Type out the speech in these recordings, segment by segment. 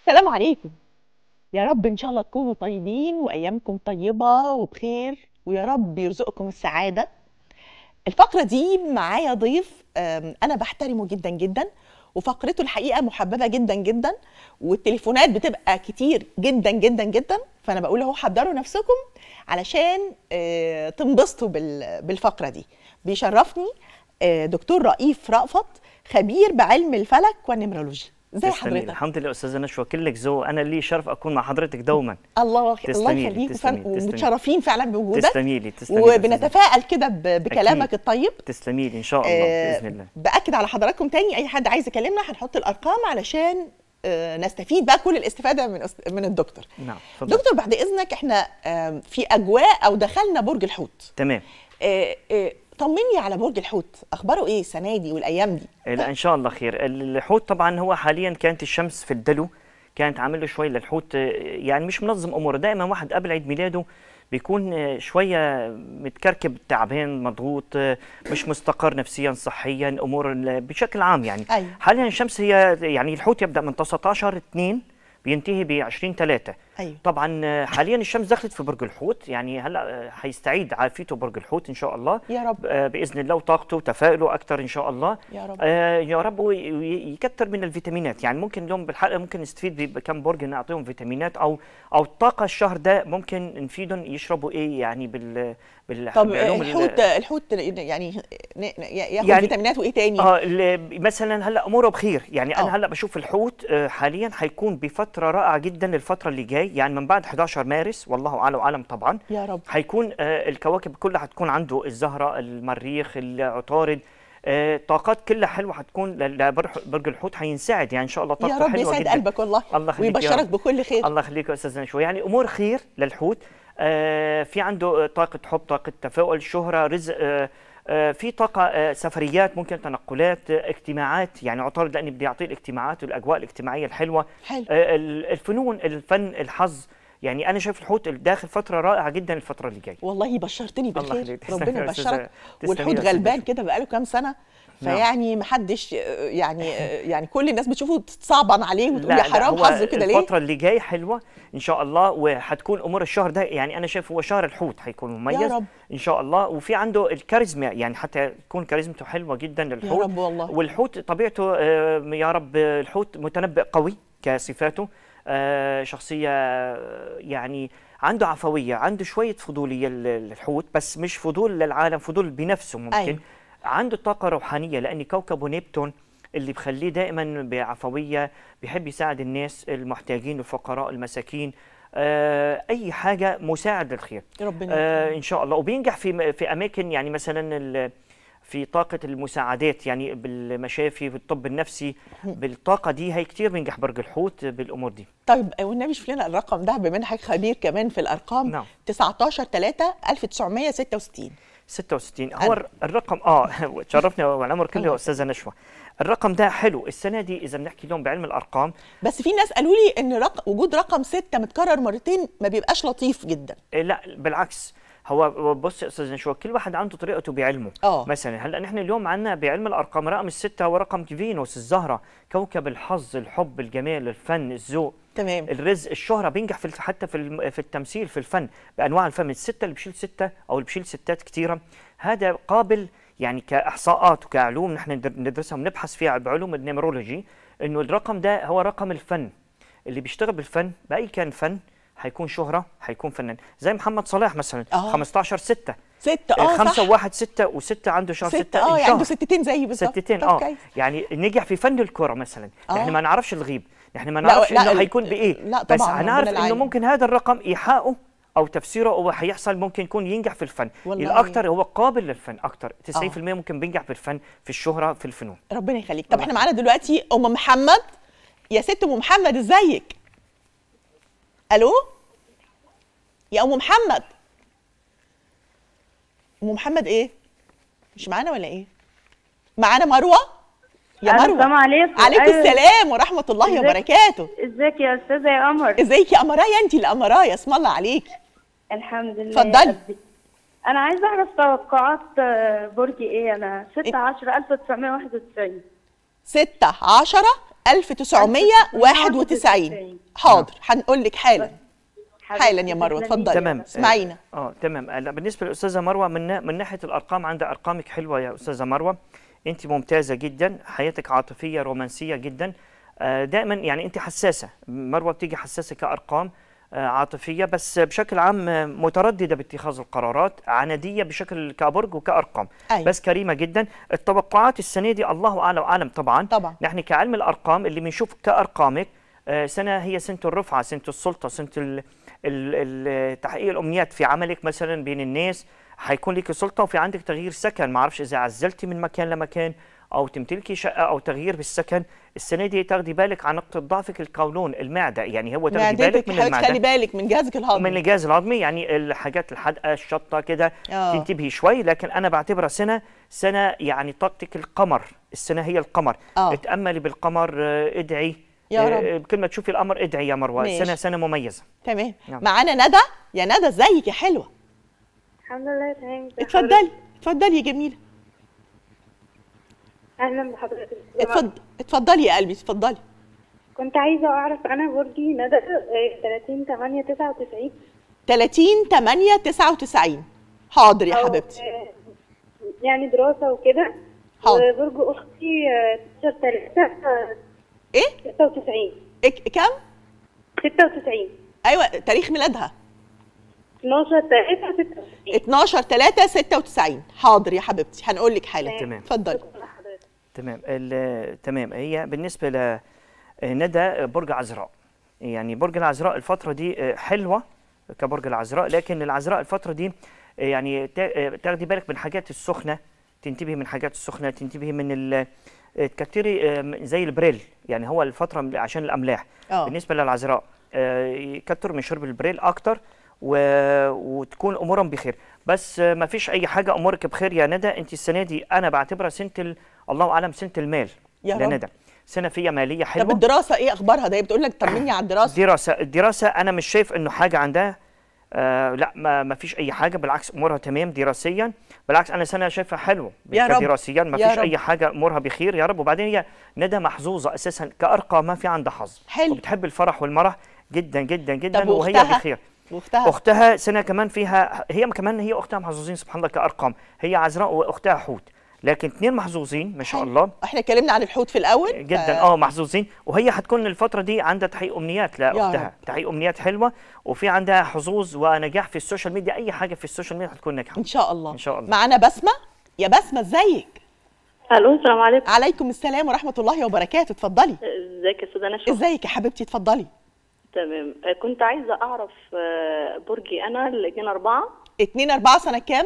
السلام عليكم يا رب ان شاء الله تكونوا طيبين وايامكم طيبه وبخير ويا رب يرزقكم السعاده الفقره دي معايا ضيف أم، انا بحترمه جدا جدا وفقرته الحقيقه محببه جدا جدا والتليفونات بتبقى كتير جدا جدا جدا فانا بقول اهو حضروا نفسكم علشان آه، تنبسطوا بال- بالفقره دي بيشرفني آه، دكتور رئيف رأفت خبير بعلم الفلك والنمرولوجي ازي تسلمي. حضرتك الحمد لله استاذه نشوى كلك ذوق انا لي شرف اكون مع حضرتك دوما الله الله تسلمي لي، يخليك تسلمي، وفن- تسلمي. ومتشرفين فعلا بوجودك تسلمي لي تسلمي لي أستاذة. وبنتفائل كده ب- بكلامك أكيد. الطيب تسلمي لي ان شاء الله آه، باذن الله باكد على حضراتكم تاني اي حد عايز يكلمنا هنحط الارقام علشان آه، نستفيد بقى كل الاستفاده من أس- من الدكتور نعم تفضل دكتور بعد اذنك احنا آم، في اجواء او دخلنا برج الحوت تمام آه، آه، طمني على برج الحوت اخباره ايه السنه دي والايام دي آه، لا ان شاء الله خير الحوت طبعا هو حاليا كانت الشمس في الدلو كانت عامل له شوي للحوت آه، يعني مش منظم اموره دائما واحد قبل عيد ميلاده بيكون آه، شويه متكركب تعبان مضغوط آه، مش مستقر نفسيا صحيا امور ال- بشكل عام يعني أيوة. حاليا الشمس هي يعني الحوت يبدا من 19 2 بينتهي ب 20 3 ايوه طبعا آه، حاليا الشمس دخلت في برج الحوت يعني هلا آه، حيستعيد عافيته برج الحوت ان شاء الله يا رب آه، باذن الله وطاقته وتفاؤله اكثر ان شاء الله يا رب آه يا رب وي- وي- يكتر من الفيتامينات يعني ممكن اليوم بالحلقه ممكن نستفيد بكم برج نعطيهم فيتامينات او او الطاقه الشهر ده ممكن نفيدهم يشربوا ايه يعني بال بال طب بعلوم ال- الحوت الحوت يعني ن- ن- ياخد يعني- فيتامينات وايه تاني اه ال- مثلا هلا اموره بخير يعني انا آه. هلا بشوف الحوت آه، حاليا حيكون بفتره رائعه جدا الفتره اللي جاي يعني من بعد 11 مارس والله اعلم وعلم طبعا يا رب حيكون آه، الكواكب كلها حتكون عنده الزهره المريخ العطارد آه، طاقات كلها حلوه حتكون ل- لبرج برج الحوت حينسعد يعني ان شاء الله يا طاقته رب حلوه يسعد جدا قلبك والله الله يخليك يا ويبشرك رب. بكل خير الله يخليك يا استاذ نشوى يعني امور خير للحوت آه، في عنده طاقه حب طاقه تفاؤل شهره رزق آه، آه، في طاقة آه، سفريات ممكن تنقلات آه، اجتماعات يعني عطارد لأني بدي أعطيه الاجتماعات والأجواء الاجتماعية الحلوة حلو آه، ال- الفنون الفن الحظ يعني أنا شايف الحوت داخل فترة رائعة جدا الفترة اللي جايه والله بشرتني الله بالخير يخليك. تسلمي ربنا يا أستاذة- يبشرك تسلمي والحوت يا أستاذة غلبان نشوى. كده بقاله كام سنه نعم. فيعني محدش يعني يعني كل الناس بتشوفه تصعبن عليه وتقول لا يا لا حرام هو حظه كده ليه الفترة اللي جاي حلوة إن شاء الله وحتكون أمور الشهر ده يعني أنا شايف هو شهر الحوت حيكون مميز يا رب إن شاء الله وفي عنده الكاريزما يعني حتى تكون كاريزمته حلوة جدا يا للحوت رب والله والحوت طبيعته آه، يا رب آه، الحوت متنبئ قوي كصفاته آه، شخصية آه، يعني عنده عفوية عنده شوية فضولية لل- للحوت بس مش فضول للعالم فضول بنفسه ممكن أيوة. عنده طاقة روحانية لأن كوكبه نبتون اللي بخليه دائما بعفوية بيحب يساعد الناس المحتاجين الفقراء المساكين آه، أي حاجة مساعد للخير ربنا آه يكرمك. ان شاء الله وبينجح في في اماكن يعني مثلا ال- في طاقه المساعدات يعني بالمشافي بالطب النفسي بالطاقه دي هي كتير بينجح برج الحوت بالامور دي طيب والنبي شوف لنا الرقم ده بما انك حضرتك خبير كمان في الارقام نعم 19 3 1966 66 هو الر- الرقم اه تشرفني والعمر كله الله يا استاذه نشوى الرقم ده حلو السنه دي اذا بنحكي اليوم بعلم الارقام بس في ناس قالوا لي ان رق... وجود رقم 6 متكرر مرتين ما بيبقاش لطيف جدا إيه لا بالعكس هو بص يا استاذ نشوى كل واحد عنده طريقته بعلمه اه مثلا هلا نحن اليوم عندنا بعلم الارقام رقم السته هو رقم فينوس الزهره كوكب الحظ الحب الجمال الفن الذوق تمام الرزق الشهره بينجح في الف- حتى في الم- في التمثيل في الفن بانواع الفن السته اللي بشيل سته او اللي بشيل ستات كثيره هذا قابل يعني كاحصاءات وكعلوم نحن ندر- ندرسها ونبحث فيها بعلوم النيمرولوجي انه الرقم ده هو رقم الفن اللي بيشتغل بالفن باي كان فن حيكون شهره حيكون فنان زي محمد صلاح مثلا آه. 15 6 6 اه خمسة صح وواحد ستة وستة عنده شهر ستة, ستة اه يعني شهر. عنده ستتين زيي بالظبط ستتين طب اه كويس. يعني نجح في فن الكرة مثلا آه. نحن ما نعرفش الغيب نحن ما لا، نعرفش لا، انه ال- حيكون بايه لا بس طبعاً، هنعرف ربنا انه العالم. ممكن هذا الرقم ايحاؤه او تفسيره هو حيحصل ممكن يكون ينجح في الفن والله. الاكثر هو قابل للفن اكثر 90% ممكن بينجح بالفن في الشهرة في الفنون ربنا يخليك طب الله احنا معانا دلوقتي ام محمد يا ست ام محمد ازيك الو يا ام محمد ام محمد ايه مش معانا ولا ايه معانا مروه يا ألو، مروه السلام عليكم عليكم أيوة. السلام ورحمه الله ازيك؟ وبركاته ازيك يا استاذه يا قمر ازيك يا قمرايه انت اللي قمرايه اسم الله عليكي الحمد لله اتفضلي. يا قلبي. انا عايزه اعرف توقعات آه، برج ايه انا 6 10 1991 6 10 1991 حاضر هنقول لك حالا حالا يا مروه اتفضلي تمام اسمعينا اه تمام هلا بالنسبه للاستاذه مروه من من ناحيه الارقام عندها ارقامك حلوه يا استاذه مروه انت ممتازه جدا حياتك عاطفيه رومانسيه جدا آه، دائما يعني انت حساسه مروه بتيجي حساسه كارقام آه، عاطفيه بس بشكل عام آه، متردده باتخاذ القرارات عناديه بشكل كبرج وكارقام أيوة. بس كريمه جدا التوقعات السنه دي الله اعلى واعلم طبعا طبعا. نحن كعلم الارقام اللي بنشوف كارقامك آه، سنه هي سنه الرفعه سنه السلطه سنه ال- ال- ال- تحقيق الامنيات في عملك مثلا بين الناس حيكون لك سلطه وفي عندك تغيير سكن ما اعرفش اذا عزلتي من مكان لمكان او تمتلكي شقه او تغيير بالسكن السنه دي تاخدي بالك عن نقطه ضعفك القولون المعده يعني هو تاخدي بالك معدتك من حضرتك خلي المعده بالك من جهازك الهضمي من الجهاز الهضمي يعني الحاجات الحادقه الشطه كده آه. تنتبهي شوي لكن انا بعتبرها سنه سنه يعني طاقتك القمر السنه هي القمر آه. اتاملي بالقمر آه، ادعي يا آه، رب. آه، كل ما تشوفي القمر ادعي يا مروه ماشي. سنه سنه مميزه تمام نعم. معانا ندى يا ندى ازيك يا حلوه الحمد لله تمام ازي اتفضلي حضرتك؟ اتفضلي يا جميله اهلا بحضرتك اتفضل اتفضلي يا قلبي اتفضلي كنت عايزه اعرف انا برجي ندى آه، 30 8 99 30 8 99 حاضر يا أو، حبيبتي آه، يعني دراسه وكده حاضر. وبرج اختي آه، 16 3 ايه 96 إك- كم 96 ايوه تاريخ ميلادها 12 3 96 12 3 96 حاضر يا حبيبتي هنقول لك حالا تمام. اتفضلي تمام ال- تمام هي بالنسبه ل ندى برج عذراء يعني برج العذراء الفتره دي آه، حلوه كبرج العذراء لكن العذراء الفتره دي آه، يعني تا- آه، تاخدي بالك من الحاجات السخنه تنتبهي من الحاجات السخنه تنتبهي من ال آه، تكتري آه، زي البريل يعني هو الفتره من- عشان الاملاح اه بالنسبه للعذراء آه، يكتر من شرب البريل اكتر و... وتكون امورهم بخير بس آه، ما فيش اي حاجه امورك بخير يا ندى انت السنه دي انا بعتبرها سنه ال... الله اعلم سنه المال يا رب. لندى سنه فيها ماليه طب حلوه الدراسه ايه اخبارها ده هي بتقول لك طمني على الدراسه الدراسه الدراسه انا مش شايف انه حاجه عندها آه لا ما, ما فيش اي حاجه بالعكس امورها تمام دراسيا بالعكس انا سنه شايفها حلوه يا رب. دراسيا ما يا فيش رب. اي حاجه امورها بخير يا رب وبعدين هي ندى محظوظه اساسا كارقام ما في عندها حظ حلو. وبتحب الفرح والمرح جدا جدا جدا طب وهي واختها بخير واختها اختها سنه كمان فيها هي كمان هي اختها محظوظين سبحان الله كارقام هي عذراء واختها حوت لكن اثنين محظوظين ما شاء حلو. الله احنا اتكلمنا عن الحوت في الاول جدا ف- اه محظوظين وهي هتكون الفتره دي عندها تحقيق امنيات لاختها رب. تحقيق امنيات حلوه وفي عندها حظوظ ونجاح في السوشيال ميديا اي حاجه في السوشيال ميديا هتكون ناجحه ان شاء الله إن شاء الله. معانا بسمه يا بسمه ازيك الو السلام عليكم عليكم السلام ورحمه الله وبركاته اتفضلي ازيك يا استاذه نشوى ازيك يا حبيبتي اتفضلي تمام آه، كنت عايزه اعرف آه، برجي انا الاثنين 4 2 4 سنه كام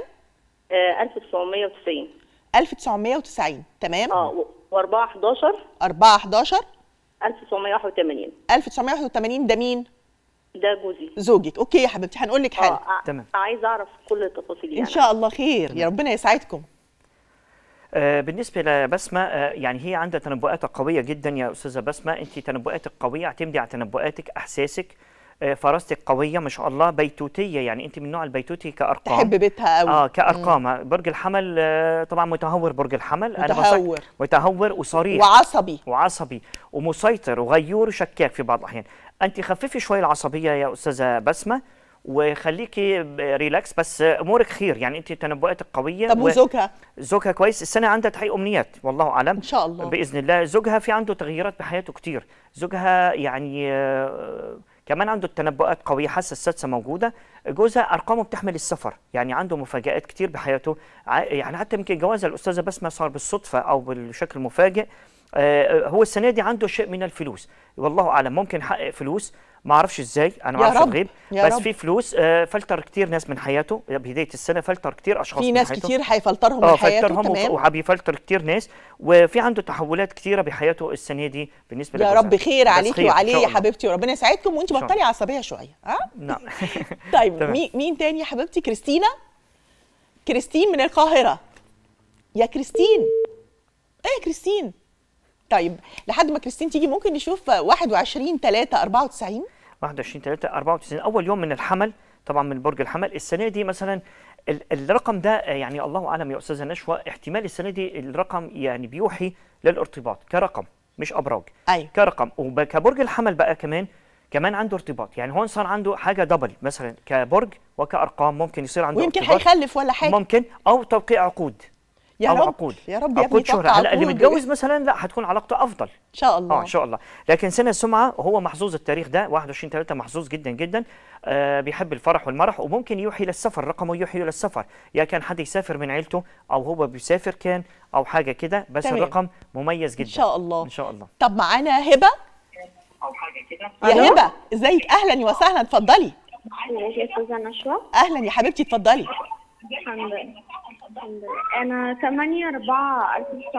1990 1990 تمام اه و4 11 4 11 1981 1981 ده مين ده جوزي زوجك اوكي يا حبيبتي هنقول لك حالا اه تمام. عايزه اعرف كل التفاصيل ان يعني شاء الله خير يا ربنا يسعدكم آه بالنسبه لبسمه آه يعني هي عندها تنبؤات قويه جدا يا استاذه بسمه انت تنبؤاتك قويه اعتمدي على تنبؤاتك احساسك آه فراستك قويه ما شاء الله بيتوتيه يعني انت من نوع البيتوتي كارقام تحب بيتها قوي اه كارقام برج الحمل آه طبعا متهور برج الحمل انا بصك- متهور. متهور وصريح وعصبي وعصبي ومسيطر وغيور وشكاك في بعض الاحيان انت خففي شويه العصبيه يا استاذه بسمه وخليكي ب- ريلاكس بس امورك خير يعني انت تنبؤاتك قويه طب وزوجها زوجها كويس السنه عندها تحقيق امنيات والله اعلم ان شاء الله باذن الله زوجها في عنده تغييرات بحياته كتير زوجها يعني آه، كمان عنده التنبؤات قويه حاسه السادسه موجوده جوزها ارقامه بتحمل السفر يعني عنده مفاجات كتير بحياته ع- يعني حتى يمكن جوازها الاستاذه بسمه صار بالصدفه او بالشكل مفاجئ آه، هو السنه دي عنده شيء من الفلوس والله اعلم ممكن يحقق فلوس ما اعرفش ازاي انا ما يا اعرفش رب، الغيب يا بس رب. في فلوس آه، فلتر كتير ناس من حياته بدايه السنه فلتر كتير اشخاص في من ناس حياته. كتير هيفلترهم اه من حياته فلترهم وف- تمام وبيفلتر كتير ناس وفي عنده تحولات كتيره بحياته السنه دي بالنسبه يا لجوزها. رب خير بس عليكي خير إن وعليه شاء يا الله. حبيبتي وربنا يسعدكم وانت شاء الله. بطلي عصبيه شويه ها نعم طيب تمام. مين مين تاني يا حبيبتي كريستينا كريستين من القاهره يا كريستين ايه يا كريستين طيب لحد ما كريستين تيجي ممكن نشوف 21 3 94 21 3 94 اول يوم من الحمل طبعا من برج الحمل السنه دي مثلا ال- الرقم ده آه، يعني الله اعلم يا استاذه نشوى احتمال السنه دي الرقم يعني بيوحي للارتباط كرقم مش ابراج ايوه كرقم وكبرج الحمل بقى كمان كمان عنده ارتباط يعني هون صار عنده حاجه دبل مثلا كبرج وكارقام ممكن يصير عنده ويمكن ارتباط هيخلف ولا حاجه ممكن او توقيع عقود يا او رب عقود يا رب يا ابني عقود شهرة توقع هلا اللي عقود. متجوز مثلا لا هتكون علاقته افضل ان شاء الله اه ان شاء الله لكن سنه السمعه هو محظوظ التاريخ ده 21 3 محظوظ جدا جدا آه بيحب الفرح والمرح وممكن يوحي للسفر رقمه يوحي للسفر يا كان حد يسافر من عيلته او هو بيسافر كان او حاجه كده بس تمام. الرقم مميز جدا ان شاء الله ان شاء الله طب معانا هبه او حاجه كده يا هبه ازيك اهلا وسهلا اتفضلي ازيك يا استاذه نشوى اهلا يا حبيبتي اتفضلي الحمد لله الحمد لله انا 8 4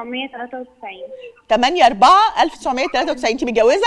1993 8 4 1993 انت متجوزه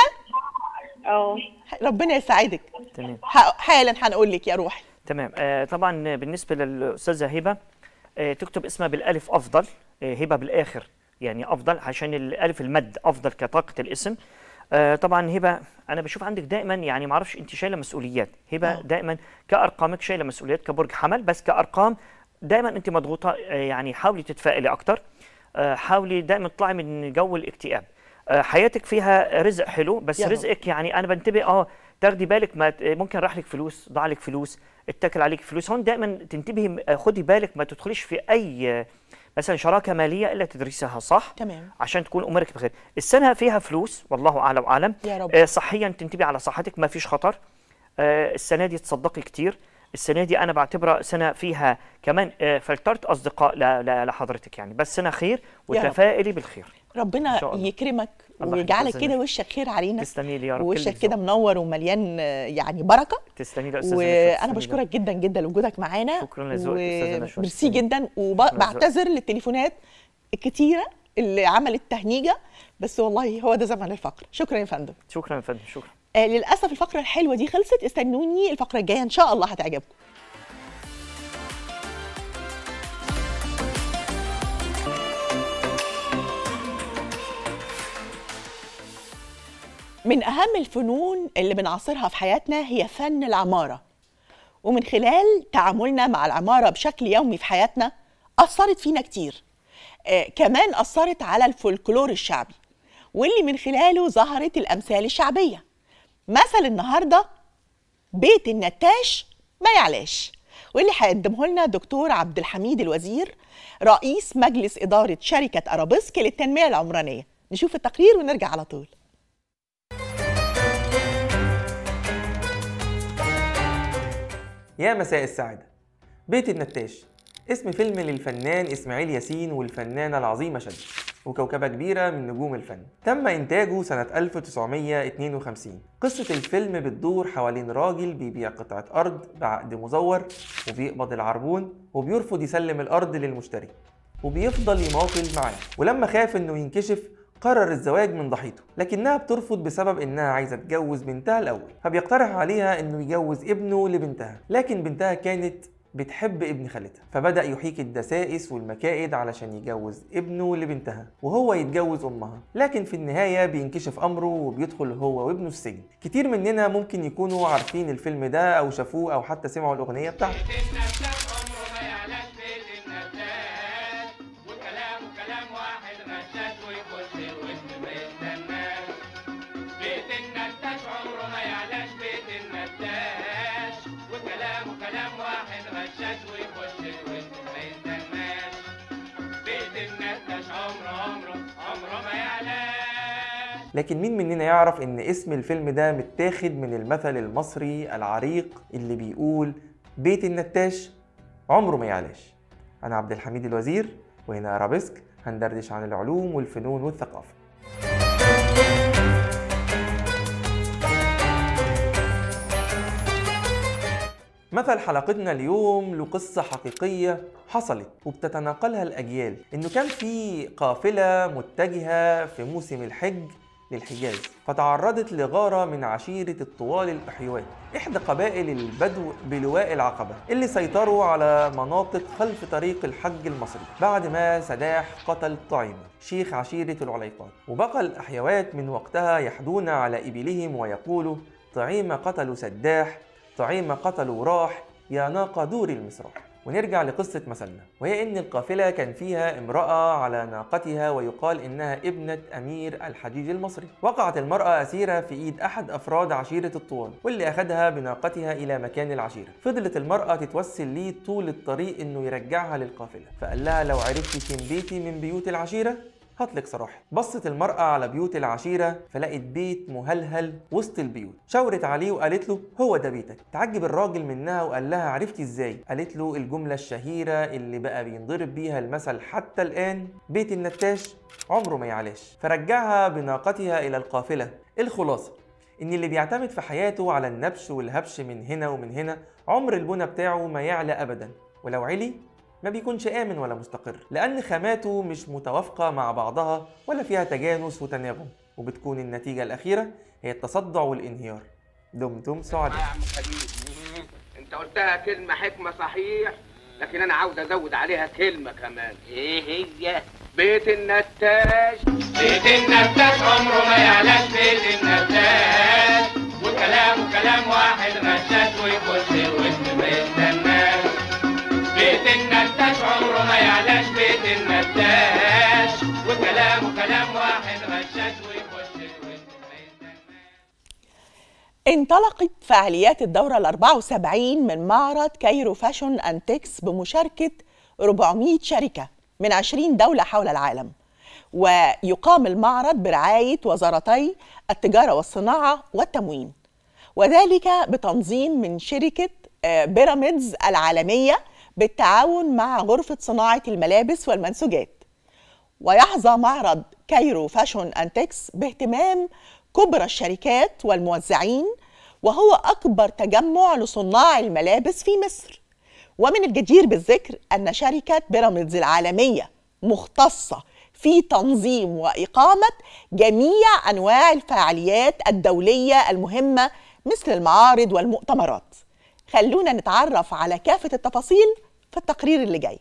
اه ربنا يسعدك تمام ح- حالا هنقول لك يا روحي تمام آه طبعا بالنسبه للاستاذه هبه آه تكتب اسمها بالالف افضل آه هبه بالاخر يعني افضل عشان الالف المد افضل كطاقه الاسم آه طبعا هبه انا بشوف عندك دائما يعني ما اعرفش انت شايله مسؤوليات هبه آه. دائما كارقامك شايله مسؤوليات كبرج حمل بس كارقام دائما انت مضغوطه آه يعني حاولي تتفائلي اكتر آه حاولي دائما تطلعي من جو الاكتئاب آه حياتك فيها رزق حلو بس يا رب. رزقك يعني انا بنتبه اه تاخدي بالك ما ت- ممكن راح لك فلوس ضاع لك فلوس اتكل عليك فلوس هون دائما تنتبهي م- آه، خدي بالك ما تدخليش في اي آه، مثلا شراكه ماليه الا تدرسها صح تمام عشان تكون امورك بخير السنه فيها فلوس والله اعلم واعلم يا رب. آه، صحيا تنتبهي على صحتك ما فيش خطر آه، السنه دي تصدقي كتير السنه دي انا بعتبرها سنه فيها كمان آه، فلترت اصدقاء ل- ل- لحضرتك يعني بس سنه خير يا رب. وتفائلي بالخير ربنا إن شاء الله. يكرمك الله ويجعلك يحفظك. كده وشك خير علينا تسلمي لي يا رب كل ووشك الذوق. كده منور ومليان آه، يعني بركه تسلمي لي يا استاذه نشوى، وانا تسلمي لي. بشكرك جدا جدا لوجودك معانا شكراً لذوقك يا أستاذة نشوى. ميرسي تسلمي. جدا لذوقك. وبعتذر للتليفونات الكتيره اللي عملت تهنيجه بس والله هو ده زمن الفقر شكرا يا فندم شكرا يا فندم شكرا آه للاسف الفقره الحلوه دي خلصت استنوني الفقره الجايه ان شاء الله هتعجبكم من اهم الفنون اللي بنعاصرها في حياتنا هي فن العماره ومن خلال تعاملنا مع العماره بشكل يومي في حياتنا اثرت فينا كتير آه كمان اثرت على الفولكلور الشعبي واللي من خلاله ظهرت الامثال الشعبيه مثل النهارده بيت النتاش ما يعلاش واللي هيقدمه لنا دكتور عبد الحميد الوزير رئيس مجلس إدارة شركة أرابيسك للتنمية العمرانية نشوف التقرير ونرجع على طول يا مساء السعادة بيت النتاش اسم فيلم للفنان إسماعيل ياسين والفنانة العظيمة شادية وكوكبة كبيرة من نجوم الفن تم إنتاجه سنة 1952 قصة الفيلم بتدور حوالين راجل بيبيع قطعة أرض بعقد مزور وبيقبض العربون وبيرفض يسلم الأرض للمشتري وبيفضل يماطل معاه ولما خاف انه ينكشف قرر الزواج من ضحيته لكنها بترفض بسبب انها عايزه تجوز بنتها الاول فبيقترح عليها انه يجوز ابنه لبنتها لكن بنتها كانت بتحب ابن خالتها فبدأ يحيك الدسائس والمكائد علشان يجوز ابنه لبنتها وهو يتجوز أمها لكن في النهاية بينكشف أمره وبيدخل هو وابنه السجن كتير مننا ممكن يكونوا عارفين الفيلم ده أو شافوه أو حتى سمعوا الأغنية بتاعته وكلامه كلام واحد غشاش ويخش الوسط ما يستناش بيت النتاش عمره ما يعلاش بيت النتاش وكلامه كلام واحد غشاش ويخش الوسط ما يستناش بيت النتاش عمره عمره عمره ما يعلاش لكن مين مننا يعرف ان اسم الفيلم ده متاخد من المثل المصري العريق اللي بيقول بيت النتاش عمره ما يعلاش انا عبد الحميد الوزير وهنا ارابيسك هندردش عن العلوم والفنون والثقافه مثل حلقتنا اليوم له قصة حقيقية حصلت وبتتناقلها الأجيال إنه كان في قافلة متجهة في موسم الحج للحجاز فتعرضت لغارة من عشيرة الطوال الأحيوات إحدى قبائل البدو بلواء العقبة اللي سيطروا على مناطق خلف طريق الحج المصري بعد ما سداح قتل طعيمة شيخ عشيرة العليقات وبقى الأحيوات من وقتها يحدون على إبلهم ويقولوا طعيمة قتلوا سداح طعيمة قتلوا راح يا ناقة دوري المسراح ونرجع لقصة مثلنا وهي إن القافلة كان فيها امرأة على ناقتها ويقال إنها ابنة أمير الحجيج المصري وقعت المرأة أسيرة في إيد أحد أفراد عشيرة الطوال واللي أخذها بناقتها إلى مكان العشيرة فضلت المرأة تتوسل ليه طول الطريق إنه يرجعها للقافلة فقال لها لو عرفتي فين بيتي من بيوت العشيرة هاتلك صراحة بصت المرأة على بيوت العشيرة فلقت بيت مهلهل وسط البيوت شاورت عليه وقالت له هو ده بيتك تعجب الراجل منها وقال لها عرفتي ازاي قالت له الجملة الشهيرة اللي بقى بينضرب بيها المثل حتى الآن بيت النتاش عمره ما يعلاش فرجعها بناقتها إلى القافلة الخلاصة إن اللي بيعتمد في حياته على النبش والهبش من هنا ومن هنا عمر البنى بتاعه ما يعلى أبدا ولو علي ما بيكونش آمن ولا مستقر لأن خاماته مش متوافقة مع بعضها ولا فيها تجانس وتناغم وبتكون النتيجة الأخيرة هي التصدع والانهيار دمتم سعداء يا عم خليل انت قلتها كلمة حكمة صحيح لكن انا عاوز ازود عليها كلمة كمان ايه هي بيت النتاش بيت النتاش عمره ما يعلاش بيت النتاش وكلامه كلام واحد غشاش ويخش الوسط ما يستناش بيت النتاش عمره ما يعلاش بيت النتاش وكلامه كلام واحد غشاش ويخش الوسط ما يستناش انطلقت فعاليات الدورة ال 74 من معرض كايرو فاشون انتكس بمشاركة 400 شركة من 20 دولة حول العالم ويقام المعرض برعاية وزارتي التجارة والصناعة والتموين وذلك بتنظيم من شركة آه، بيراميدز العالمية بالتعاون مع غرفة صناعة الملابس والمنسوجات ويحظى معرض كايرو فاشون انتكس باهتمام كبرى الشركات والموزعين وهو أكبر تجمع لصناع الملابس في مصر ومن الجدير بالذكر أن شركة بيراميدز العالمية مختصة في تنظيم وإقامة جميع أنواع الفعاليات الدولية المهمة مثل المعارض والمؤتمرات خلونا نتعرف على كافة التفاصيل في التقرير اللي جاي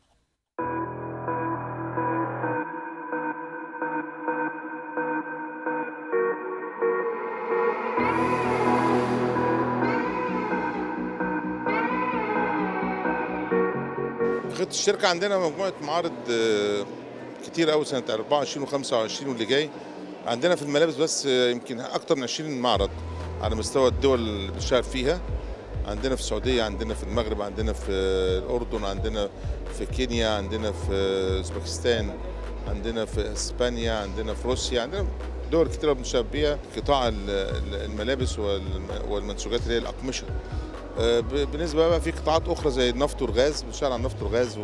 خطة الشركة عندنا مجموعة معارض آه، كتير قوي سنة 24 و25 واللي جاي عندنا في الملابس بس آه، يمكن أكتر من 20 معرض على مستوى الدول اللي بنشتغل فيها عندنا في السعودية عندنا في المغرب عندنا في آه، الأردن عندنا في كينيا عندنا في آه، أوزبكستان عندنا في اسبانيا عندنا في روسيا عندنا دول كتيرة بنشتغل بيها قطاع ال- ال- الملابس والم- والمنسوجات اللي هي الأقمشة آه، ب- بالنسبه بقى في قطاعات اخرى زي النفط والغاز بنشتغل على النفط والغاز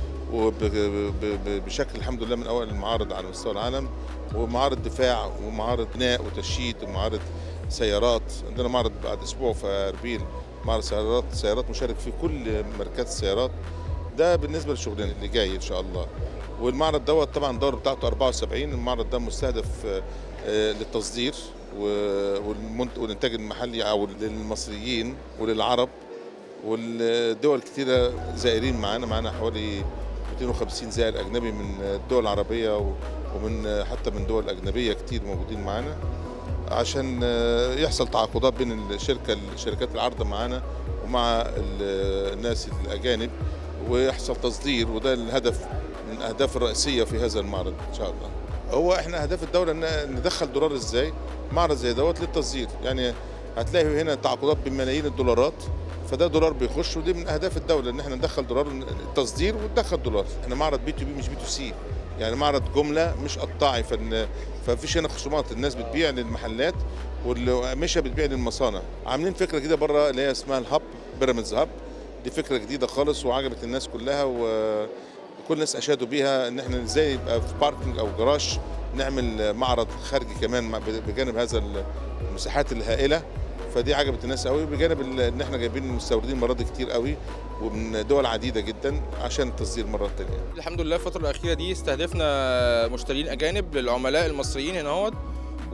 وبشكل الحمد لله من اوائل المعارض على مستوى العالم ومعارض دفاع ومعارض بناء وتشييد ومعارض سيارات عندنا معرض بعد اسبوع في اربيل معرض سيارات سيارات مشارك في كل ماركات السيارات ده بالنسبه لشغلنا اللي جاي ان شاء الله والمعرض دوت طبعا الدور بتاعته 74 المعرض ده مستهدف آه، آه، للتصدير و- والمنت- والانتاج المحلي او للمصريين وللعرب والدول كتيرة زائرين معانا معانا حوالي 250 زائر أجنبي من الدول العربية و- ومن حتى من دول أجنبية كتير موجودين معانا عشان يحصل تعاقدات بين الشركة شركات العرض معانا ومع ال- الناس الأجانب ويحصل تصدير وده الهدف من الأهداف الرئيسية في هذا المعرض إن شاء الله هو احنا اهداف الدوله ان ندخل دولار ازاي معرض زي دوت للتصدير يعني هتلاقي هنا تعاقدات بملايين الدولارات فده دولار بيخش ودي من اهداف الدوله ان احنا ندخل دولار التصدير وندخل دولار احنا معرض بي تو بي مش بي تو سي يعني معرض جمله مش قطاعي فن فمفيش هنا خصومات الناس بتبيع للمحلات والقماشه بتبيع للمصانع عاملين فكره كده بره اللي هي اسمها الهب بيراميدز هاب دي فكره جديده خالص وعجبت الناس كلها و كل الناس اشادوا بيها ان احنا ازاي يبقى في باركنج او جراج نعمل معرض خارجي كمان مع- بجانب هذا المساحات الهائله فدي عجبت الناس قوي بجانب ال- ان احنا جايبين مستوردين مرات كتير قوي ومن دول عديده جدا عشان التصدير مره تانية الحمد لله الفترة الأخيرة دي استهدفنا مشترين أجانب للعملاء المصريين هنا هوت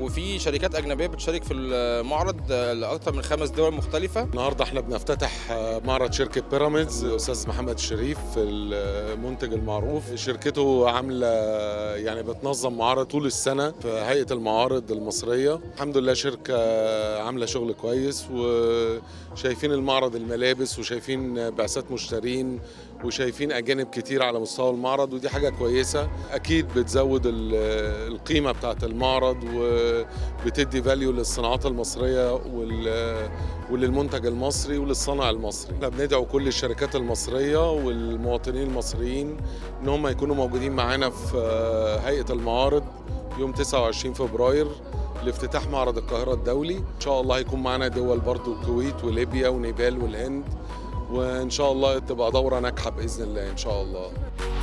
وفي شركات اجنبيه بتشارك في المعرض آه، لاكثر من خمس دول مختلفه النهارده احنا بنفتتح آه، معرض شركه بيراميدز استاذ محمد الشريف المنتج المعروف شركته عامله يعني بتنظم معارض طول السنه في هيئه المعارض المصريه الحمد لله شركه عامله شغل كويس وشايفين المعرض الملابس وشايفين بعثات مشترين وشايفين اجانب كتير على مستوى المعرض ودي حاجه كويسه اكيد بتزود ال- القيمه بتاعه المعرض وبتدي فاليو للصناعات المصريه وال وللمنتج المصري وللصنع المصري احنا بندعو كل الشركات المصريه والمواطنين المصريين ان هم يكونوا موجودين معانا في آه، هيئه المعارض يوم 29 فبراير لافتتاح معرض القاهره الدولي ان شاء الله هيكون معانا دول برضو الكويت وليبيا ونيبال والهند وان شاء الله تبقى دوره ناجحه باذن الله ان شاء الله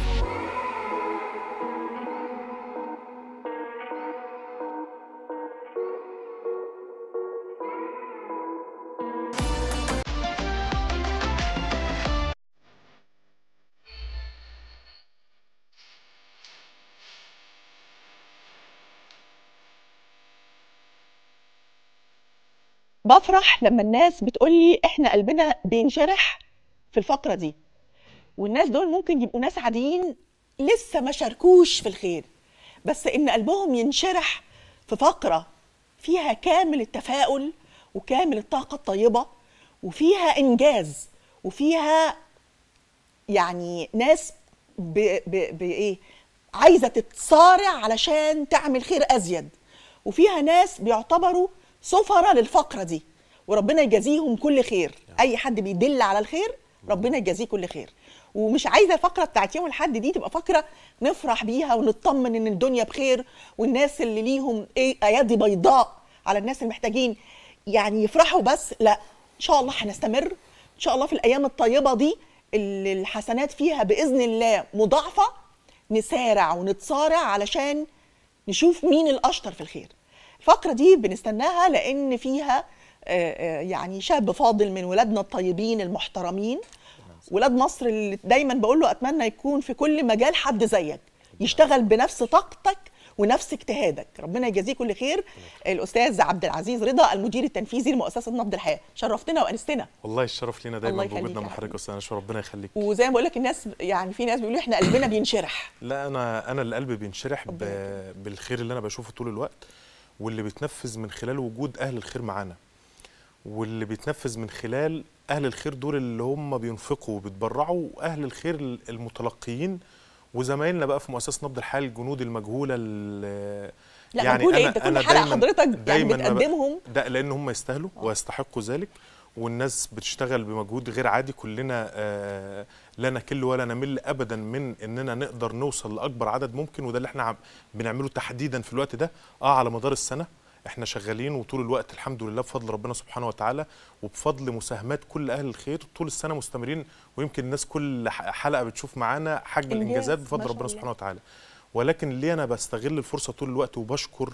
بفرح لما الناس بتقولي احنا قلبنا بينشرح في الفقرة دي والناس دول ممكن يبقوا ناس عاديين لسه ما شاركوش في الخير بس ان قلبهم ينشرح في فقرة فيها كامل التفاؤل وكامل الطاقة الطيبة وفيها انجاز وفيها يعني ناس ب ب بايه عايزه تتصارع علشان تعمل خير ازيد وفيها ناس بيعتبروا سفرة للفقره دي وربنا يجازيهم كل خير اي حد بيدل على الخير ربنا يجازيه كل خير ومش عايزه الفقره بتاعت يوم الحد دي تبقى فقره نفرح بيها ونطمن ان الدنيا بخير والناس اللي ليهم ايه ايادي بيضاء على الناس المحتاجين يعني يفرحوا بس لا ان شاء الله هنستمر ان شاء الله في الايام الطيبه دي اللي الحسنات فيها باذن الله مضاعفه نسارع ونتصارع علشان نشوف مين الاشطر في الخير الفقره دي بنستناها لان فيها آه، آه، يعني شاب فاضل من ولادنا الطيبين المحترمين ولاد مصر اللي دايما بقول له اتمنى يكون في كل مجال حد زيك يشتغل بنفس طاقتك ونفس اجتهادك ربنا يجازيه كل خير الاستاذ عبد العزيز رضا المدير التنفيذي لمؤسسه نبض الحياه شرفتنا وانستنا والله الشرف لينا دايما الله يخليك بوجودنا يا مع حضرتك يا استاذ نشوى ربنا يخليك وزي ما بقول لك الناس يعني في ناس بيقولوا احنا قلبنا بينشرح لا انا انا اللي قلبي بينشرح ب... بالخير اللي انا بشوفه طول الوقت واللي بيتنفذ من خلال وجود اهل الخير معانا واللي بيتنفذ من خلال اهل الخير دول اللي هم بينفقوا وبيتبرعوا واهل الخير المتلقيين وزمايلنا بقى في مؤسسه نبض الحياه الجنود المجهوله ال- لا مجهول ايه انت كل حلقه حضرتك يعني دايماً ما ب- بتقدمهم ده لان هم يستاهلوا ويستحقوا ذلك والناس بتشتغل بمجهود غير عادي كلنا آه، لا نكل ولا نمل ابدا من اننا نقدر نوصل لاكبر عدد ممكن وده اللي احنا عم- بنعمله تحديدا في الوقت ده اه على مدار السنه احنا شغالين وطول الوقت الحمد لله بفضل ربنا سبحانه وتعالى وبفضل مساهمات كل اهل الخير طول السنه مستمرين ويمكن الناس كل ح- حلقه بتشوف معانا حجم إنجاز، الانجازات ما بفضل شاء ربنا الله. سبحانه وتعالى ولكن ليه انا بستغل الفرصه طول الوقت وبشكر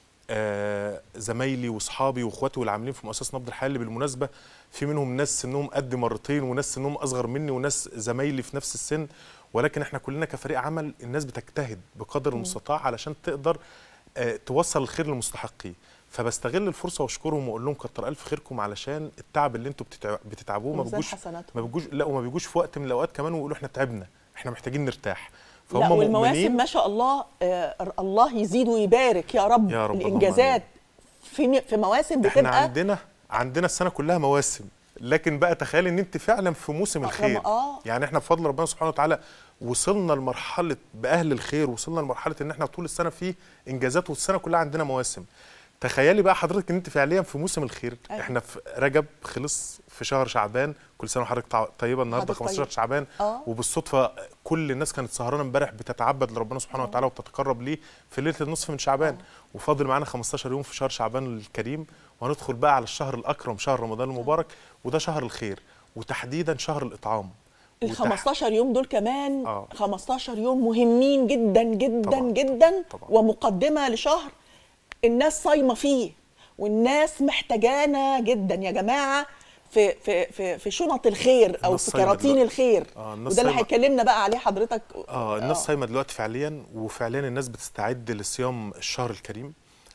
آه، زمايلي واصحابي واخواتي والعاملين في مؤسسه نبض الحياه اللي بالمناسبه في منهم ناس سنهم قد مرتين وناس سنهم اصغر مني وناس زمايلي في نفس السن ولكن احنا كلنا كفريق عمل الناس بتجتهد بقدر المستطاع علشان تقدر آه، توصل الخير للمستحقين فبستغل الفرصه واشكرهم واقول لهم كتر الف خيركم علشان التعب اللي انتوا بتتع- بتتعبوه ما وميزان بيجوش حسناتهم. ما بيجوش لا وما بيجوش في وقت من الاوقات كمان ويقولوا احنا تعبنا احنا محتاجين نرتاح لا والمواسم ما شاء الله آه الله يزيد ويبارك يا رب, يا رب، اللهم الانجازات في في مواسم احنا بتبقى عندنا عندنا السنه كلها مواسم لكن بقى تخيل ان انت فعلا في موسم آه، الخير آه. يعني احنا بفضل ربنا سبحانه وتعالى وصلنا لمرحله باهل الخير وصلنا لمرحله ان احنا طول السنه في انجازات والسنه كلها عندنا مواسم تخيلي بقى حضرتك ان انت فعليا في موسم الخير أيوة. احنا في رجب خلص في شهر شعبان كل سنه وحضرتك طع- طيبه النهارده حضرتك 15 طيب. شعبان آه. وبالصدفه كل الناس كانت سهرانه امبارح بتتعبد لربنا سبحانه وتعالى وبتتقرب ليه في ليله النصف من شعبان وفاضل معانا 15 يوم في شهر شعبان الكريم وهندخل بقى على الشهر الاكرم شهر رمضان المبارك وده شهر الخير وتحديدا شهر الاطعام ال وتح- 15 يوم دول كمان آه. 15 يوم مهمين جدا جدا طبعاً، جدا طبعاً. ومقدمه لشهر الناس صايمه فيه والناس محتاجانا جدا يا جماعه في في في في شنط الخير او الناس في صايمة كراتين دلوقتي. الخير آه، الناس وده اللي صايمة. هيكلمنا بقى عليه حضرتك اه الناس صايمه دلوقتي فعليا وفعليا الناس بتستعد لصيام الشهر الكريم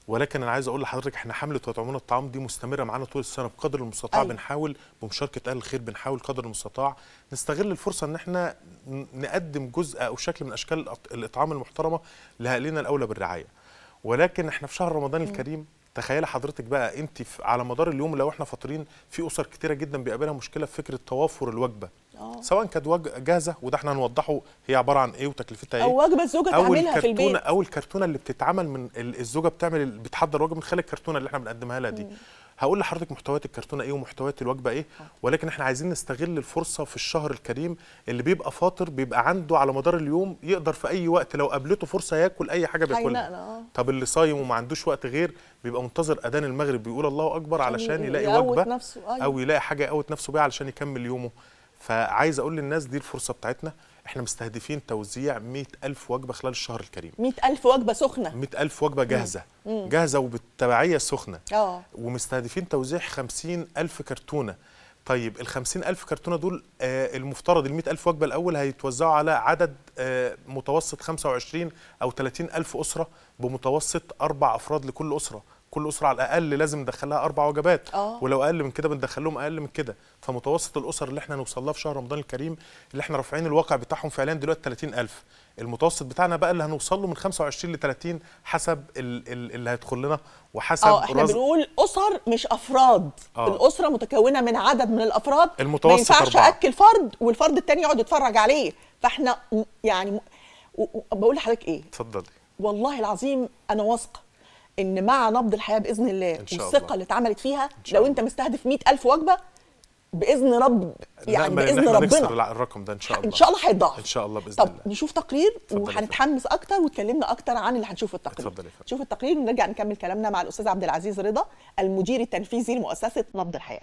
ولكن انا عايز اقول لحضرتك احنا حمله وتعاون الطعام دي مستمره معانا طول السنه بقدر المستطاع أيوة. بنحاول بمشاركه اهل الخير بنحاول قدر المستطاع نستغل الفرصه ان احنا ن- نقدم جزء او شكل من اشكال الأط- الاطعام المحترمه لاهالينا الاولى بالرعايه ولكن احنا في شهر رمضان الكريم تخيلي حضرتك بقى انت في- على مدار اليوم لو احنا فاطرين في اسر كتيره جدا بيقابلها مشكله في فكره توافر الوجبه آه. سواء كانت وجبه جاهزه وده احنا هنوضحه هي عباره عن ايه وتكلفتها ايه او وجبه الزوجه او تعملها في الكرتونه البيت او الكرتونه اللي بتتعمل من ال- الزوجه بتعمل ال- بتحضر وجبه من خلال الكرتونه اللي احنا بنقدمها لها دي هقول لحضرتك محتويات الكرتونه ايه ومحتويات الوجبه ايه ولكن احنا عايزين نستغل الفرصه في الشهر الكريم اللي بيبقى فاطر بيبقى عنده على مدار اليوم يقدر في اي وقت لو قابلته فرصه ياكل اي حاجه هينقل، بياكلها آه. طب اللي صايم وما عندوش وقت غير بيبقى منتظر اذان المغرب بيقول الله اكبر علشان يلاقي يقوت وجبه نفسه، أيوة. او يلاقي حاجه يقوت نفسه بيها علشان يكمل يومه فعايز اقول للناس دي الفرصه بتاعتنا احنا مستهدفين توزيع 100 ألف وجبة خلال الشهر الكريم 100000 وجبه سخنه 100 ألف وجبة جاهزة مم. جاهزة وبالتبعية سخنة اه ومستهدفين توزيع 50 ألف كرتونة طيب ال 50 ألف كرتونة دول آه المفترض ال 100 ألف وجبة الأول هيتوزعوا على عدد آه متوسط 25 أو 30 ألف أسرة بمتوسط أربع أفراد لكل أسرة كل أسرة على الأقل لازم ندخلها أربع وجبات آه. ولو أقل من كده بندخل لهم أقل من كده فمتوسط الأسر اللي احنا نوصل لها في شهر رمضان الكريم اللي احنا رافعين الواقع بتاعهم فعليا دلوقتي 30 ألف المتوسط بتاعنا بقى اللي هنوصل له من 25 ل 30 حسب ال- ال- اللي هيدخل لنا وحسب اه احنا رزق- بنقول اسر مش افراد آه. الاسره متكونه من عدد من الافراد المتوسط ما ينفعش أربعة. اكل فرد والفرد التاني يقعد يتفرج عليه فاحنا م- يعني م- و- و- بقول لحضرتك ايه اتفضلي والله العظيم انا واثقه ان مع نبض الحياه باذن الله إن شاء والثقه الله. اللي اتعملت فيها شاء لو انت مستهدف 100000 وجبه باذن رب يعني نأمل إن باذن إحنا نكسر ربنا الع- الرقم ده ان شاء الله ان شاء الله هيتضاعف ان شاء الله باذن طب الله نشوف تقرير اتفضل يا وهنتحمس اكتر واتكلمنا اكتر عن اللي هنشوفه التقرير اتفضل يا فندم. نشوف التقرير ونرجع نكمل كلامنا مع الاستاذ عبد العزيز رضا المدير التنفيذي لمؤسسه نبض الحياه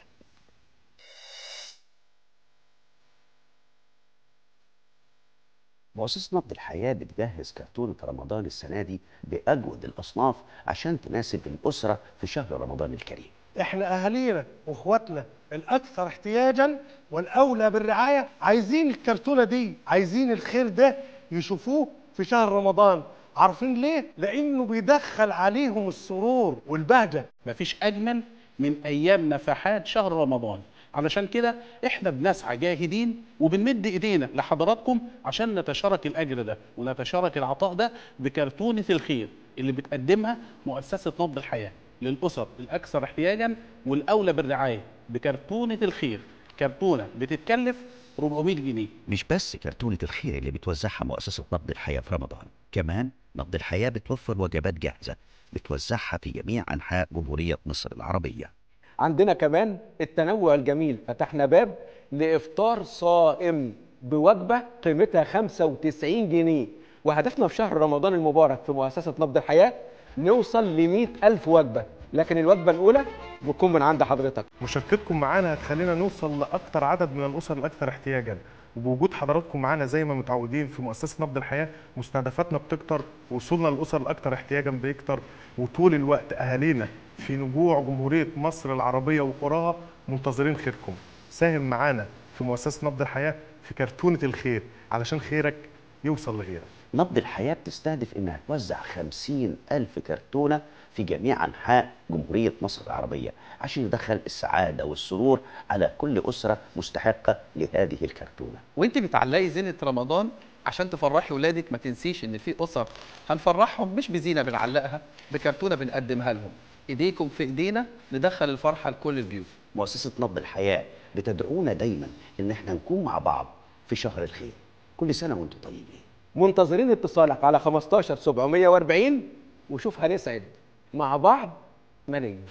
مؤسسة نبض الحياة بتجهز كرتونة رمضان السنة دي بأجود الأصناف عشان تناسب الأسرة في شهر رمضان الكريم احنا اهالينا واخواتنا الاكثر احتياجا والاولى بالرعايه عايزين الكرتونه دي عايزين الخير ده يشوفوه في شهر رمضان عارفين ليه لانه بيدخل عليهم السرور والبهجه مفيش اجمل من ايام نفحات شهر رمضان علشان كده احنا بنسعى جاهدين وبنمد ايدينا لحضراتكم عشان نتشارك الاجر ده ونتشارك العطاء ده بكرتونه الخير اللي بتقدمها مؤسسه نبض الحياه للاسر الاكثر احتياجا والاولى بالرعايه بكرتونه الخير كرتونه بتتكلف 400 جنيه مش بس كرتونة الخير اللي بتوزعها مؤسسة نبض الحياة في رمضان كمان نبض الحياة بتوفر وجبات جاهزة بتوزعها في جميع أنحاء جمهورية مصر العربية عندنا كمان التنوع الجميل فتحنا باب لإفطار صائم بوجبة قيمتها 95 جنيه وهدفنا في شهر رمضان المبارك في مؤسسة نبض الحياة نوصل ل 100 ألف وجبة لكن الوجبة الأولى بتكون من عند حضرتك مشاركتكم معانا هتخلينا نوصل لاكتر عدد من الاسر الاكثر احتياجا وبوجود حضراتكم معانا زي ما متعودين في مؤسسه نبض الحياه مستهدفاتنا بتكتر وصولنا للاسر الاكثر احتياجا بيكتر وطول الوقت اهالينا في نجوع جمهوريه مصر العربيه وقراها منتظرين خيركم ساهم معانا في مؤسسه نبض الحياه في كرتونه الخير علشان خيرك يوصل لغيرك نبض الحياة بتستهدف إنها توزع خمسين ألف كرتونة في جميع أنحاء جمهورية مصر العربية عشان يدخل السعادة والسرور على كل أسرة مستحقة لهذه الكرتونة وانت بتعلقي زينه رمضان عشان تفرحي ولادك ما تنسيش ان في اسر هنفرحهم مش بزينه بنعلقها بكرتونه بنقدمها لهم ايديكم في ايدينا ندخل الفرحه لكل البيوت مؤسسة نبض الحياة بتدعونا دايما إن احنا نكون مع بعض في شهر الخير كل سنة وانتم طيبين منتظرين اتصالك على 15 740 وشوف هنسعد مع بعض ملايين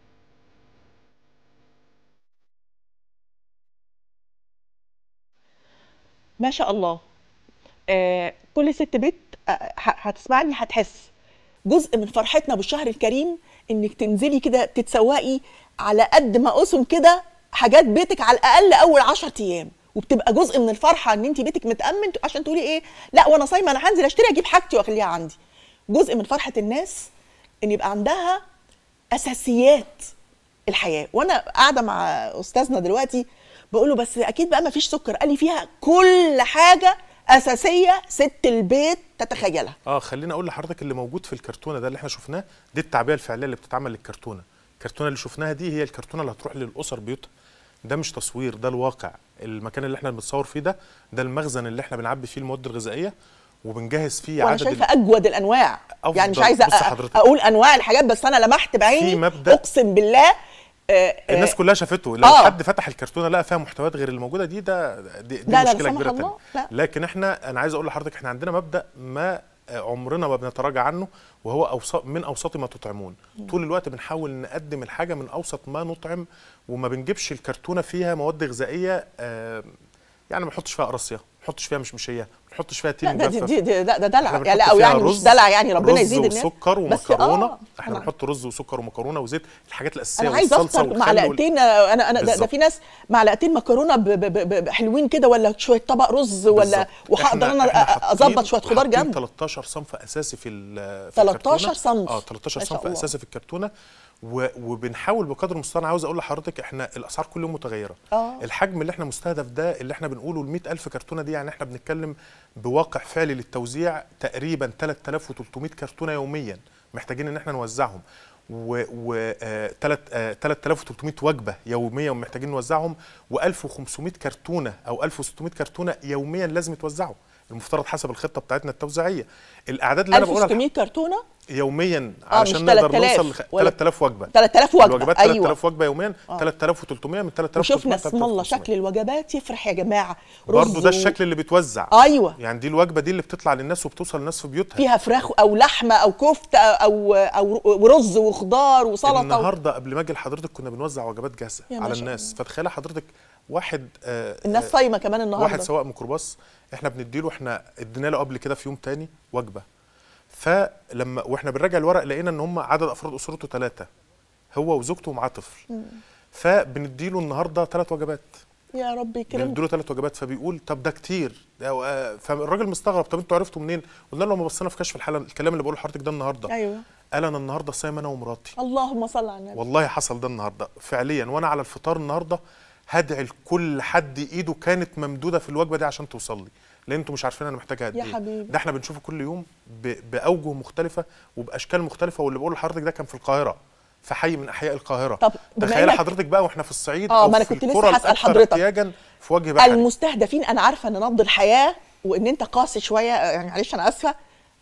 ما شاء الله آه كل ست بيت آه ه- هتسمعني هتحس جزء من فرحتنا بالشهر الكريم انك تنزلي كده تتسوقي على قد ما اسم كده حاجات بيتك على الاقل اول 10 ايام وبتبقى جزء من الفرحه ان انت بيتك متامن عشان تقولي ايه لا وانا صايمه انا هنزل اشتري اجيب حاجتي واخليها عندي جزء من فرحه الناس ان يبقى عندها اساسيات الحياه وانا قاعده مع استاذنا دلوقتي بقول له بس اكيد بقى ما فيش سكر قال لي فيها كل حاجه اساسيه ست البيت تتخيلها اه خليني اقول لحضرتك اللي موجود في الكرتونه ده اللي احنا شفناه دي التعبئه الفعليه اللي بتتعمل للكرتونه الكرتونه اللي شفناها دي هي الكرتونه اللي هتروح للاسر بيوتها ده مش تصوير ده الواقع المكان اللي احنا بنتصور فيه ده ده المخزن اللي احنا بنعبي فيه المواد الغذائيه وبنجهز فيه وانا عدد شايفه ال- اجود الانواع أفضل. يعني مش عايزه بص أ- حضرتك. اقول انواع الحاجات بس انا لمحت بعيني في مبدأ اقسم بالله آه، آه، الناس كلها شافته لو آه. حد فتح الكرتونه لقى فيها محتويات غير اللي موجوده دي ده دي, دي لا لا لا مشكله سمح كبيره الله، تانية لا. لكن احنا انا عايز اقول لحضرتك احنا عندنا مبدا ما آه، عمرنا ما بنتراجع عنه وهو أوسط من اوسط ما تطعمون طول الوقت بنحاول نقدم الحاجه من اوسط ما نطعم وما بنجيبش الكرتونه فيها مواد غذائيه آه، يعني ما نحطش فيها قراصيه ما نحطش فيها مشمشيه ما نحطش فيها تين لا ده دي, مجفف دي, دي ده, ده دلع احنا يعني بنحط او فيها يعني مش رز- دلع يعني ربنا رز يزيد الناس وسكر بس ومكرونه آه، احنا أنا- بنحط رز وسكر ومكرونه وزيت الحاجات الاساسيه انا عايز والصلصة افطر والخل وال- معلقتين آه، انا انا ده, ده بالظبط. في ناس معلقتين مكرونه ب- ب- ب- ب- حلوين كده ولا شويه طبق رز ولا بالظبط. وهقدر إحنا- انا إحنا أ- حاطين- اظبط شويه خضار حاطين جنب 13 صنف اساسي في ال- في 13 الكرتونة. صنف. اه 13 ما شاء صنف الله. اساسي في الكرتونه و- وبنحاول بقدر المستطاع أنا عاوز اقول لحضرتك احنا الاسعار كل يوم متغيره اه الحجم اللي احنا مستهدف ده اللي احنا بنقوله ال 100000 كرتونه دي يعني احنا بنتكلم بواقع فعلي للتوزيع تقريبا 3300 كرتونه يوميا محتاجين ان احنا نوزعهم و و آه، تلات- آه، 3300 وجبه يوميا محتاجين نوزعهم و1500 كرتونه او 1600 كرتونه يوميا لازم يتوزعوا المفترض حسب الخطه بتاعتنا التوزيعيه الاعداد اللي انا بقولها 1600 كرتونه يوميا آه، علشان مش نقدر 3000 نوصل لخ- ولا- 3000 وجبه 3000 وجبة، الوجبات أيوة. 3000 وجبه يوميا آه. 3300 من 3300 وشفنا اسم الله شكل الوجبات يفرح يا جماعه برضه رز ده و- الشكل اللي بيتوزع ايوه يعني دي الوجبه دي اللي بتطلع للناس وبتوصل للناس في بيوتها فيها فراخ او لحمه او كفته او او او رز وخضار وسلطه و... النهارده قبل ما اجي لحضرتك كنا بنوزع وجبات جاهزه يا ما على شاء الناس فتخيل حضرتك واحد آه الناس آه، صايمه كمان النهارده واحد سواق ميكروباص احنا بنديله احنا ادينا له قبل كده في يوم تاني وجبه فلما واحنا بنراجع الورق لقينا ان هم عدد افراد اسرته ثلاثه هو وزوجته ومعاه طفل مم. فبنديله النهارده ثلاث وجبات يا رب يكرمك بنديله ثلاث وجبات فبيقول طب ده كتير ده- آه، فالراجل مستغرب طب انتوا عرفتوا منين؟ قلنا له لما بصينا في كشف الحاله الكلام اللي بقوله لحضرتك ده النهارده ايوه قال انا النهارده صايم انا ومراتي اللهم صل على النبي والله حصل ده النهارده فعليا وانا على الفطار النهارده هدعي لكل حد ايده كانت ممدوده في الوجبه دي عشان توصل لي لان انتوا مش عارفين انا محتاجها قد يا ايه حبيبي. ده احنا بنشوفه كل يوم ب- باوجه مختلفه وباشكال مختلفه واللي بقوله لحضرتك ده كان في القاهره في حي من احياء القاهره طب بما تخيل إنك- حضرتك بقى واحنا في الصعيد آه، او ما أنا في كنت لسه القرى هسأل الأكثر حضرتك. احتياجا في وجه بحري المستهدفين انا عارفه ان نبض الحياه وان انت قاسي شويه يعني معلش انا اسفه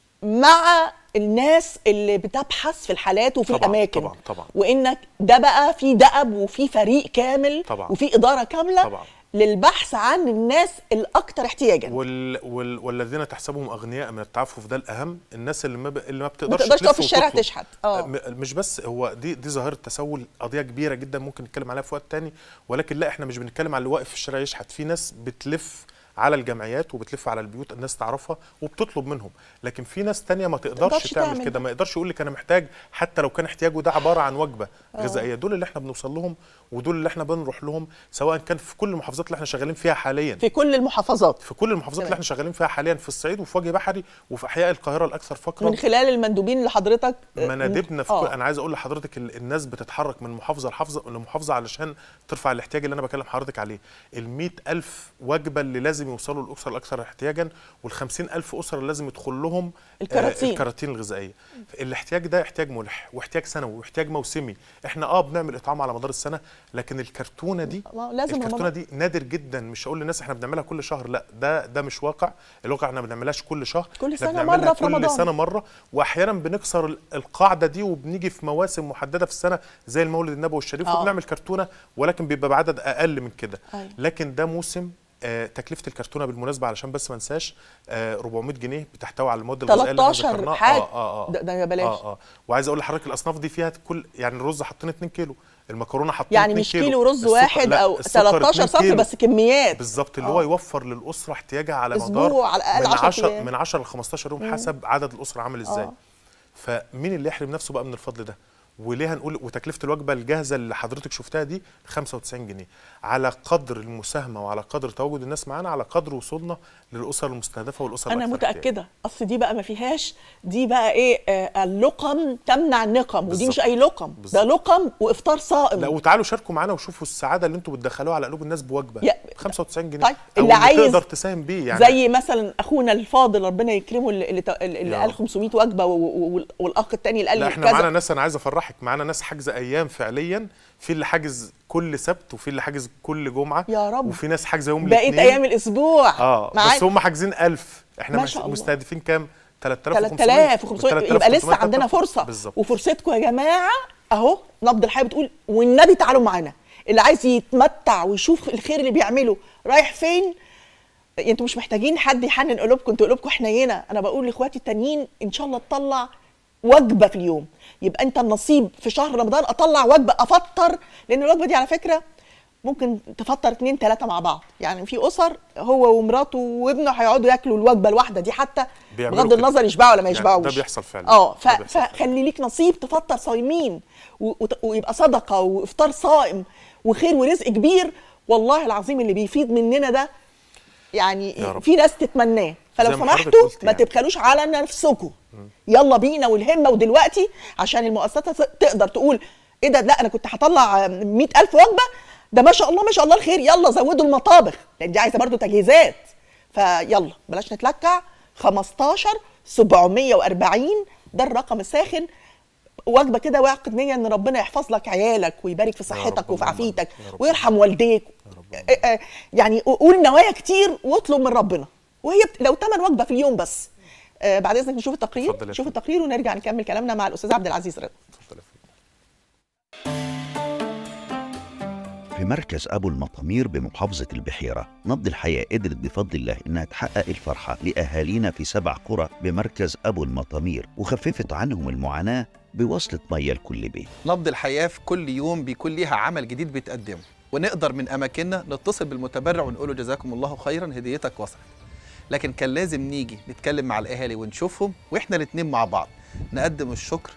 مع الناس اللي بتبحث في الحالات وفي طبعاً، الاماكن طبعاً، طبعاً. وانك ده بقى في دأب وفي فريق كامل طبعاً. وفي اداره كامله طبعاً. للبحث عن الناس الاكثر احتياجا وال... وال... والذين تحسبهم اغنياء من التعفف ده الاهم الناس اللي ما ب... اللي ما بتقدرش ما تقدرش تلف تقف في الشارع وتطلب. تشحت اه م- مش بس هو دي دي ظاهره تسول قضيه كبيره جدا ممكن نتكلم عليها في وقت تاني ولكن لا احنا مش بنتكلم على اللي واقف في الشارع يشحت في ناس بتلف على الجمعيات وبتلف على البيوت الناس تعرفها وبتطلب منهم لكن في ناس تانية ما تقدرش تقدرش تعمل تعمل كده ده. ما يقدرش يقول لك انا محتاج حتى لو كان احتياجه ده عباره عن وجبه آه. غذائيه دول اللي احنا بنوصل لهم ودول اللي احنا بنروح لهم سواء كان في كل المحافظات اللي احنا شغالين فيها حاليا في كل المحافظات في كل المحافظات اللي تمام. احنا شغالين فيها حاليا في الصعيد وفي وجه بحري وفي احياء القاهره الاكثر فقرا من خلال المندوبين اللي حضرتك آه، منادبنا في آه. كل انا عايز اقول لحضرتك ال- الناس بتتحرك من محافظه لحافظه لمحافظه علشان ترفع الاحتياج اللي انا بكلم حضرتك عليه ال ألف وجبه اللي لازم يوصلوا للاسر الاكثر احتياجا وال ألف اسره اللي لازم يدخل لهم الكراتين. آه الكراتين الغذائيه الاحتياج ده احتياج ملح واحتياج سنوي واحتياج موسمي احنا اه بنعمل اطعام على مدار السنه لكن الكرتونه دي الله، لازم الكرتونه رمضان. دي نادر جدا مش هقول للناس احنا بنعملها كل شهر لا ده ده مش واقع الواقع احنا ما بنعملهاش كل شهر كل إحنا سنة بنعملها مرة في كل رمضان. سنه مره واحيانا بنكسر ال- القاعده دي وبنيجي في مواسم محدده في السنه زي المولد النبوي الشريف آه. وبنعمل كرتونه ولكن بيبقى بعدد اقل من كده أيوة. لكن ده موسم آه تكلفه الكرتونه بالمناسبه علشان بس ما انساش آه 400 جنيه بتحتوي على المواد الغذائيه اللي احنا 13 ذكرناها. حاجة. اه اه اه ده- ده يا بلاش. اه اه وعايز اقول لحضرتك الاصناف دي فيها كل يعني الرز حاطين 2 كيلو المكرونه حاطين يعني 2 مش كيلو رز السكر- واحد لا، او السكر 13 2 صنف كيلو. بس كميات بالظبط اللي آه. هو يوفر للاسره احتياجها على أسبوع مدار على الأقل من 10 10 أيام. من 10 ل 15 يوم مم. حسب عدد الاسره عامل ازاي آه. فمين اللي يحرم نفسه بقى من الفضل ده وليه هنقول وتكلفه الوجبه الجاهزه اللي حضرتك شفتها دي 95 جنيه على قدر المساهمه وعلى قدر تواجد الناس معانا على قدر وصولنا للاسر المستهدفه والاسر انا الأكثر احتياجاً. متاكده اصل دي بقى ما فيهاش دي بقى ايه آه اللقم تمنع النقم ودي مش بالظبط. اي لقم ده لقم وافطار صائم لا وتعالوا شاركوا معانا وشوفوا السعاده اللي انتم بتدخلوها على قلوب الناس بوجبه يا- 95 جنيه طيب أو اللي عايز تقدر تساهم بيه يعني زي مثلا اخونا الفاضل ربنا يكرمه اللي, اللي, اللي يا قال رب. 500 وجبه و- و- والاخ الثاني اللي قال لا لي احنا كذا معانا ناس انا عايز افرحك معانا ناس حاجزه ايام فعليا في اللي حاجز كل سبت وفي اللي حاجز كل جمعه يا رب. وفي ناس حاجزه يوم بقيت الاثنين ايام الاسبوع اه معانا. بس هم حاجزين 1000 احنا ما مس- شاء الله. مستهدفين كام 3500 3500 يبقى لسه عندنا فرصه بالظبط وفرصتكم يا جماعه اهو نبض الحياه بتقول والنبي تعالوا معانا اللي عايز يتمتع ويشوف الخير اللي بيعمله رايح فين انتوا مش محتاجين حد يحنن قلوبكم انتوا قلوبكم حنينه انا بقول لاخواتي التانيين ان شاء الله تطلع وجبه في اليوم يبقى انت النصيب في شهر رمضان اطلع وجبه افطر لان الوجبه دي على فكره ممكن تفطر اتنين تلاته مع بعض يعني في اسر هو ومراته وابنه هيقعدوا ياكلوا الوجبه الواحده دي حتى بيعملوا بغض كده. النظر يشبعوا ولا ما يعني يشبعوش ده بيحصل فعلا. اه ف- ده بيحصل فخلي ليك نصيب تفطر صايمين و- وت- ويبقى صدقه وافطار صائم وخير ورزق كبير والله العظيم اللي بيفيض مننا ده يعني يا رب. في ناس تتمناه فلو زي ما حضرتك سمحتوا قلت ما يعني. تبخلوش على نفسكم يلا بينا والهمه ودلوقتي عشان المؤسسه تقدر تقول ايه ده لا انا كنت هطلع 100000 وجبه ده ما شاء الله ما شاء الله الخير يلا زودوا المطابخ لان دي عايزه برضو تجهيزات فيلا بلاش نتلكع 15 740 ده الرقم الساخن وجبه كده واعقد نيه ان ربنا يحفظ لك عيالك ويبارك في صحتك وفي عافيتك ويرحم والديك آه، آه، يعني قول نوايا كتير واطلب من ربنا وهي بت- لو ثمن وجبه في اليوم بس آه، بعد اذنك نشوف التقرير اتفضل يا نشوف التقرير ونرجع نكمل كلامنا مع الاستاذ عبد العزيز رضا في مركز أبو المطامير بمحافظة البحيرة نبض الحياة قدرت بفضل الله إنها تحقق الفرحة لأهالينا في سبع قرى بمركز أبو المطامير وخففت عنهم المعاناة بوصلة مية لكل بيت نبض الحياة في كل يوم بيكون ليها عمل جديد بيتقدمه ونقدر من أماكننا نتصل بالمتبرع ونقول له جزاكم الله خيرا هديتك وصلت لكن كان لازم نيجي نتكلم مع الأهالي ونشوفهم وإحنا الاتنين مع بعض نقدم الشكر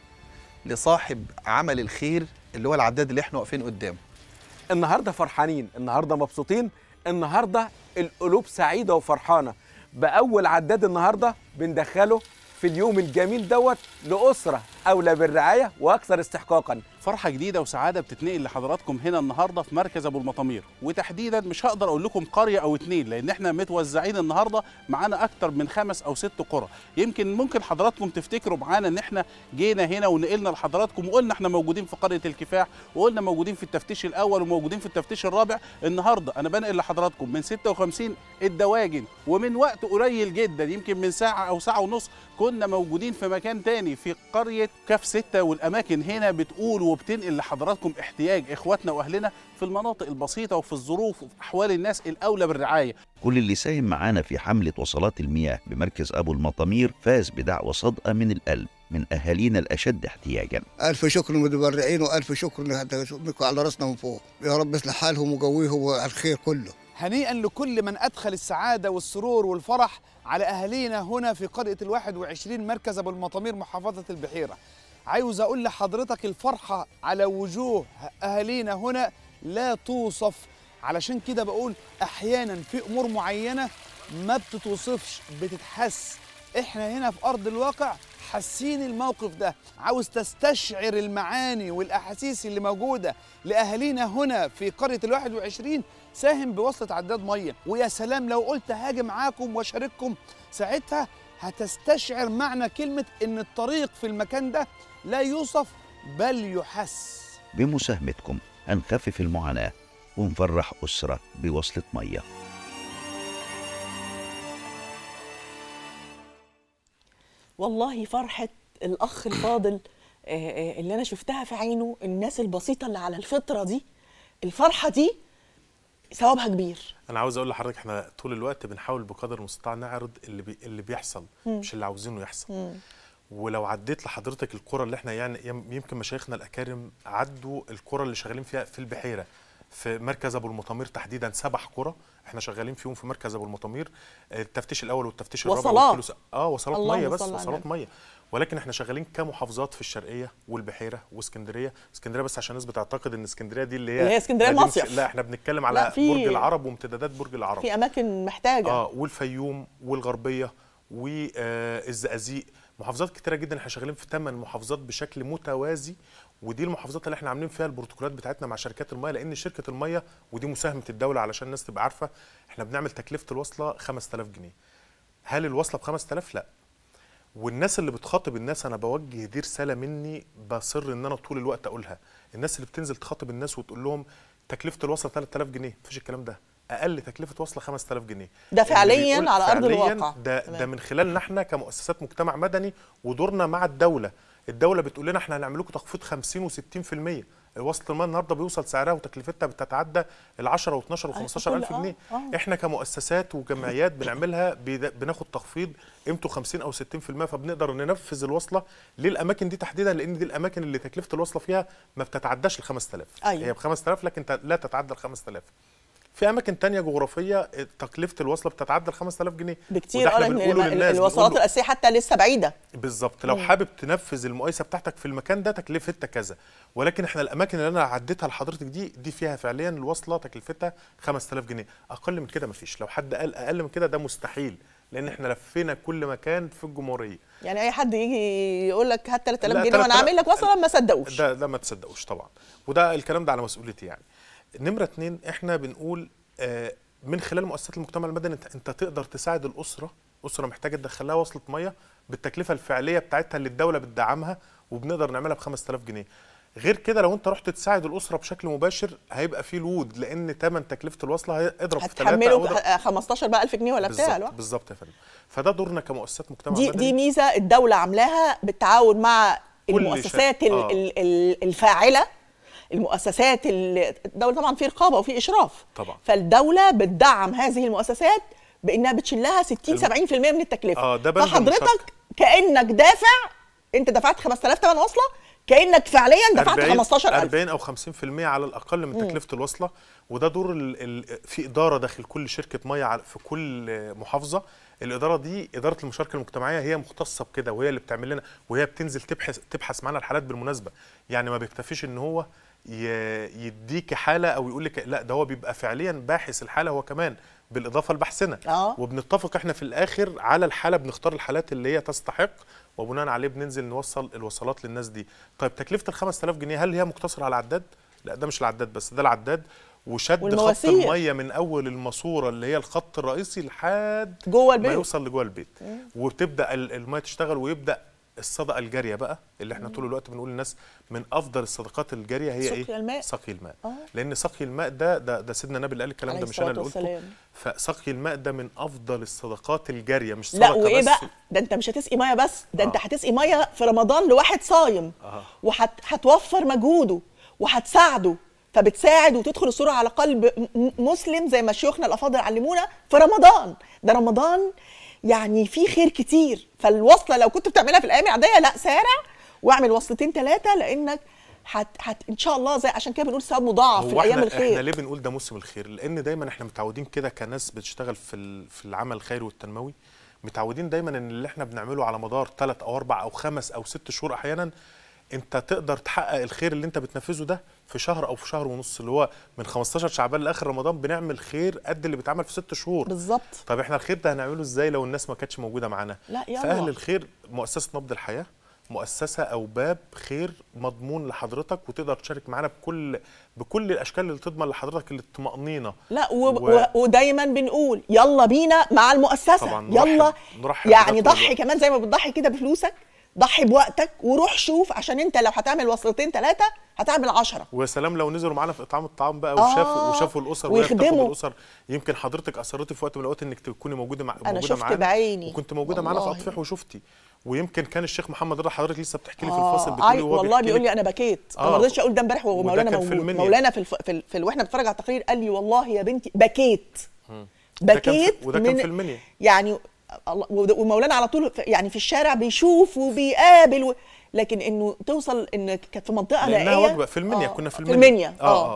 لصاحب عمل الخير اللي هو العداد اللي إحنا واقفين قدامه النهارده فرحانين النهارده مبسوطين النهارده القلوب سعيده وفرحانه باول عداد النهارده بندخله في اليوم الجميل دوت لاسره اولى بالرعايه واكثر استحقاقا فرحه جديده وسعاده بتتنقل لحضراتكم هنا النهارده في مركز ابو المطامير وتحديدا مش هقدر اقول لكم قريه او اتنين لان احنا متوزعين النهارده معانا اكتر من خمس او ست قرى يمكن ممكن حضراتكم تفتكروا معانا ان احنا جينا هنا ونقلنا لحضراتكم وقلنا احنا موجودين في قريه الكفاح وقلنا موجودين في التفتيش الاول وموجودين في التفتيش الرابع النهارده انا بنقل لحضراتكم من 56 الدواجن ومن وقت قليل جدا يمكن من ساعه او ساعه ونص كنا موجودين في مكان تاني في قريه كاف ستة والاماكن هنا بتقول وبتنقل لحضراتكم احتياج اخواتنا واهلنا في المناطق البسيطه وفي الظروف وفي احوال الناس الاولى بالرعايه كل اللي ساهم معانا في حملة وصلات المياه بمركز أبو المطامير فاز بدعوة صادقة من القلب من أهالينا الأشد احتياجا ألف شكر للمتبرعين وألف شكر لكم على راسنا من فوق يا رب يصلح حالهم وقويهم على الخير كله هنيئا لكل من أدخل السعادة والسرور والفرح على أهالينا هنا في قرية الواحد وعشرين مركز أبو المطامير محافظة البحيرة عاوز أقول لحضرتك الفرحة على وجوه أهالينا هنا لا توصف علشان كده بقول أحيانا في أمور معينة ما بتتوصفش بتتحس احنا هنا في أرض الواقع حاسين الموقف ده عاوز تستشعر المعاني والأحاسيس اللي موجودة لأهالينا هنا في قرية الواحد وعشرين ساهم بوصلة عداد مية ويا سلام لو قلت هاجي معاكم واشارككم ساعتها هتستشعر معنى كلمة إن الطريق في المكان ده لا يوصف بل يحس بمساهمتكم هنخفف المعاناة ونفرح أسرة بوصلة مية والله فرحة الأخ الفاضل آه، آه، اللي أنا شفتها في عينه الناس البسيطة اللي على الفطرة دي الفرحة دي ثوابها كبير انا عاوز اقول لحضرتك احنا طول الوقت بنحاول بقدر المستطاع نعرض اللي بي اللي بيحصل مم. مش اللي عاوزينه يحصل مم. ولو عديت لحضرتك القرى اللي احنا يعني يم- يمكن مشايخنا الاكارم عدوا القرى اللي شغالين فيها في البحيره في مركز ابو المطامير تحديدا سبع قرى احنا شغالين فيهم في مركز ابو المطامير التفتيش الاول والتفتيش الرابع وصلات. والكيلو س- اه وصلات اللهم ميه بس صل على وصلات النبي. ميه ولكن احنا شغالين كمحافظات في الشرقيه والبحيره واسكندريه اسكندريه بس عشان الناس بتعتقد ان اسكندريه دي اللي هي اللي هي اسكندرية مدينة- مصيف. لا احنا بنتكلم لا، على في- برج العرب وامتدادات برج العرب في اماكن محتاجه اه والفيوم والغربيه والزقازيق محافظات كتيره جدا احنا شغالين في ثمان محافظات بشكل متوازي ودي المحافظات اللي احنا عاملين فيها البروتوكولات بتاعتنا مع شركات الميه لان شركه الميه ودي مساهمه الدوله علشان الناس تبقى عارفه احنا بنعمل تكلفه الوصله 5000 جنيه هل الوصله ب 5000 لا والناس اللي بتخاطب الناس انا بوجه دي رساله مني بصر ان انا طول الوقت اقولها الناس اللي بتنزل تخاطب الناس وتقول لهم تكلفه الوصله 3000 جنيه مفيش الكلام ده اقل تكلفه وصله 5000 جنيه ده اللي فعلياً بيقول على أرض فعلياً الواقع. ده تمام. ده من خلالنا احنا كمؤسسات مجتمع مدني ودورنا مع الدوله الدوله بتقول لنا احنا هنعمل لكم تخفيض 50 و60% وصلة الماء النهارده بيوصل سعرها وتكلفتها بتتعدى ال 10 و12 و15 الف كل- آه، جنيه آه. احنا كمؤسسات وجمعيات بنعملها بيد- بناخد تخفيض قيمته 50 او 60% فبنقدر ننفذ الوصله للاماكن دي تحديدا لان دي الاماكن اللي تكلفه الوصله فيها ما بتتعداش ال 5000 أيوة. هي ب 5000 لكن ت- لا تتعدى ال 5000 في اماكن تانية جغرافيه تكلفه الوصله بتتعدى ال 5000 جنيه بكتير وده اه احنا لان بنقوله ال- للناس الوصلات بنقول له- الاساسيه حتى لسه بعيده بالظبط لو مم. حابب تنفذ المقايسه بتاعتك في المكان ده تكلفتها كذا ولكن احنا الاماكن اللي انا عديتها لحضرتك دي دي فيها فعليا الوصله تكلفتها 5000 جنيه اقل من كده مفيش لو حد قال اقل من كده ده مستحيل لان احنا لفينا كل مكان في الجمهوريه يعني اي حد يجي يقول لك هات 3000 لا، جنيه وانا 3000 اعمل لك وصله ما صدقوش ده ده ما تصدقوش طبعا وده الكلام ده على مسؤوليتي يعني نمره اتنين احنا بنقول آه، من خلال مؤسسات المجتمع المدني انت, انت تقدر تساعد الاسره اسره محتاجه تدخلها وصله ميه بالتكلفه الفعليه بتاعتها اللي الدوله بتدعمها وبنقدر نعملها ب 5000 جنيه غير كده لو انت رحت تساعد الاسره بشكل مباشر هيبقى في لود لان ثمن تكلفه الوصله هيضرب في ثلاثه هتحمله 15 بقى 1000 جنيه ولا بتاع بالظبط الواحد. بالظبط يا فندم فده دورنا كمؤسسات مجتمع دي مدني دي ميزه الدوله عاملاها بالتعاون مع كل المؤسسات شيء. ال- آه. ال- ال- الفاعله المؤسسات ال- الدوله طبعا في رقابه وفي اشراف طبعا فالدوله بتدعم هذه المؤسسات بانها بتشيل لها 60 الم- 70% من التكلفه اه ده بند المشاركة. فحضرتك كانك دافع انت دفعت 5000 ثمن وصله كانك فعليا دفعت 40 15000 40 او 50% على الاقل من مم. تكلفه الوصله وده دور ال ال في اداره داخل كل شركه ميه على- في كل محافظه الاداره دي اداره المشاركه المجتمعيه هي مختصه بكده وهي اللي بتعمل لنا وهي بتنزل تبحث تبحث معانا الحالات بالمناسبه يعني ما بيكتفيش ان هو ي- يديك حاله او يقول لك لا ده هو بيبقى فعليا باحث الحاله هو كمان بالاضافه لبحثنا اه وبنتفق احنا في الاخر على الحاله بنختار الحالات اللي هي تستحق وبناء عليه بننزل نوصل الوصلات للناس دي طيب تكلفه ال 5000 جنيه هل هي مقتصره على العداد لا ده مش العداد بس ده العداد وشد خط والمواسير. الميه من اول الماسوره اللي هي الخط الرئيسي لحد جوه البيت. ما يوصل لجوه البيت وبتبدا ال- الميه تشتغل ويبدا الصدقه الجاريه بقى اللي احنا طول الوقت بنقول للناس من افضل الصدقات الجاريه هي سقي ايه الماء. سقي الماء آه. لان سقي الماء ده ده, ده سيدنا النبي اللي قال الكلام عليه ده مش انا اللي الصلاة قلته والسلام. فسقي الماء ده من افضل الصدقات الجاريه مش لا صدقه وايه بس بقى ده انت مش هتسقي ميه بس ده انت آه. هتسقي ميه في رمضان لواحد صايم آه. وهتوفر مجهوده وهتساعده فبتساعد وتدخل الصورة على قلب م- مسلم زي ما شيوخنا الافاضل علمونا في رمضان ده رمضان يعني فيه خير كتير فالوصله لو كنت بتعملها في الايام العاديه لا سارع واعمل وصلتين ثلاثه لانك هت هت ان شاء الله زي عشان كده بنقول ثواب مضاعف في هو الايام احنا الخير احنا ليه بنقول ده موسم الخير لان دايما احنا متعودين كده كناس بتشتغل في ال- في العمل الخيري والتنموي متعودين دايما ان اللي احنا بنعمله على مدار ثلاث او اربع او خمس او ست شهور احيانا انت تقدر تحقق الخير اللي انت بتنفذه ده في شهر او في شهر ونص اللي هو من 15 شعبان لاخر رمضان بنعمل خير قد اللي بيتعمل في ست شهور بالظبط طب احنا الخير ده هنعمله ازاي لو الناس ما كانتش موجوده معانا لا يلا. فاهل الخير مؤسسه نبض الحياه مؤسسه او باب خير مضمون لحضرتك وتقدر تشارك معانا بكل بكل الاشكال اللي تضمن لحضرتك الطمانينه لا و... و- و... ودايما بنقول يلا بينا مع المؤسسه طبعاً يلا نرحب- نرحب يعني بده طول ضحي الوقت. كمان زي ما بتضحي كده بفلوسك ضحي بوقتك وروح شوف عشان انت لو هتعمل وصلتين ثلاثه هتعمل عشرة ويا سلام لو نزلوا معانا في اطعام الطعام بقى آه، وشافوا وشافوا الاسر وهي بتاخد ويخدموا. الاسر يمكن حضرتك اصرتي في وقت من الاوقات انك تكوني موجوده مع أنا موجوده شفت معانا بعيني. وكنت موجوده معانا في والله. اطفح وشفتي ويمكن كان الشيخ محمد رضا حضرتك لسه بتحكي لي في آه، الفاصل بتقولي عاي- وهو والله بيحكي بيقول لك- لي انا بكيت انا آه، ما رضيتش اقول ده امبارح وهو وده مولانا كان في موجود المنيا. مولانا في الف... في, ال... في ال... واحنا بنتفرج على التقرير قال لي والله يا بنتي بكيت مم. ده كان في- بكيت وده كان من- في المنيا يعني الله وده- ومولانا على طول في- يعني في الشارع بيشوف وبيقابل و... لكن انه توصل ان كانت في منطقه لانها نائيه وجبه في المنيا آه، كنا في في المنيا المنيا اه اه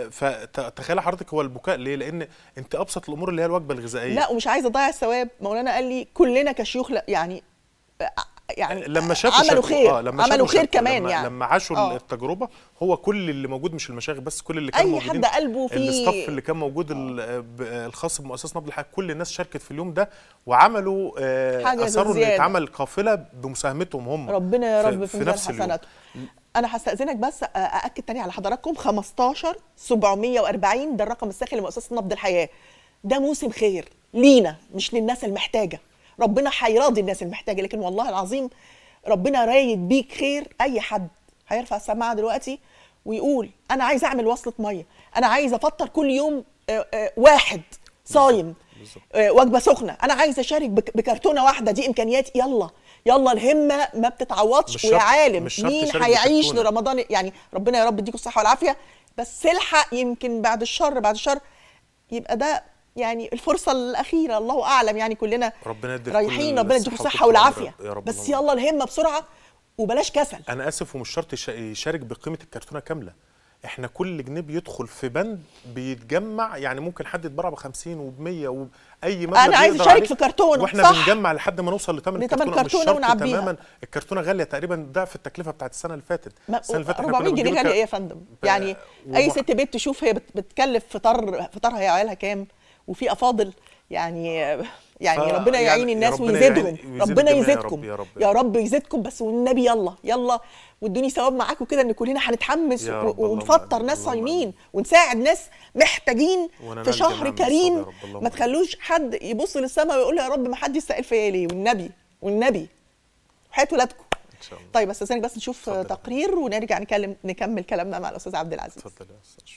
فتخيل حضرتك هو البكاء ليه لان انت ابسط الامور اللي هي الوجبه الغذائيه لا ومش عايزه اضيع الثواب مولانا قال لي كلنا كشيوخ لا يعني يعني لما شافوا عملوا شافوا- خير آه لما عملوا شافوا خير شافوا كمان لما يعني لما عاشوا آه. التجربه هو كل اللي موجود مش المشايخ بس كل اللي كان أي موجودين حد قلبه فيه- الاستاف اللي كان موجود ال- ب- الخاص بمؤسسه نبض الحياه كل الناس شاركت في اليوم ده وعملوا آه، حاجة اصروا ان زيادة. يتعمل قافله بمساهمتهم هم ربنا يا رب في, في ميزان نفس اليوم. حسناته انا هستاذنك بس ااكد تاني على حضراتكم 15 740 ده الرقم الساخن لمؤسسه نبض الحياه ده موسم خير لينا مش للناس المحتاجه ربنا هيراضي الناس المحتاجه لكن والله العظيم ربنا رايد بيك خير اي حد هيرفع السماعه دلوقتي ويقول انا عايز اعمل وصله ميه انا عايز افطر كل يوم آه، آه، واحد صايم آه، وجبه سخنه انا عايز اشارك بك- بكرتونه واحده دي امكانياتي يلا يلا الهمه ما مش بتتعوضش شرط- ويا عالم مش شرط مين تشارك هيعيش بكرتونة. لرمضان يعني ربنا يا رب يديكم الصحه والعافيه بس الحق يمكن بعد الشر بعد الشر يبقى ده يعني الفرصه الاخيره الله اعلم يعني كلنا ربنا يدي رايحين الكل ربنا يديكم الصحة الصحه والطول والعافيه يا رب بس اللهم يلا الهمه بسرعه وبلاش كسل انا اسف ومش شرط يش- يشارك بقيمه الكرتونه كامله احنا كل جنيه بيدخل في بند بيتجمع يعني ممكن حد يتبرع ب 50 وب 100 وب اي مبلغ أنا عايز يقدر أشارك عليه، في كرتونة، واحنا صح. بنجمع لحد ما نوصل لثمن لتمن الكرتونه مش كرتونة شرط ونعبيها. تماما الكرتونه غاليه تقريبا ضعف التكلفه بتاعت السنه اللي فاتت ما- السنه اللي فاتت احنا كنا 400 جنيه بنجيب غاليه الك- ايه يا فندم ب- يعني وما- اي ست بيت تشوف هي بت- بتكلف فطار فطارها هي عيالها كام وفي افاضل يعني يعني ف- ربنا يعني يعين يا الناس ربنا ويزيدهم يعين- ويزيد ربنا الجميع يا يزيدكم رب- يا رب- يا رب يزيدكم بس والنبي يلا يلا وادوني ثواب معاكم كده ان كلنا هنتحمس يا و- رب، اللهم ونفطر ناس صايمين ونساعد ناس محتاجين وننال في شهر جميعاً من الصواب كريم يا رب، اللهم ما تخلوش حد يبص للسماء ويقول يا رب ما حد يستقل فيا ليه والنبي والنبي وحياه ولادكم ان شاء الله طيب استاذنك بس نشوف تقرير ونرجع نكلم نكمل كلامنا مع الاستاذ عبد العزيز اتفضل يا استاذ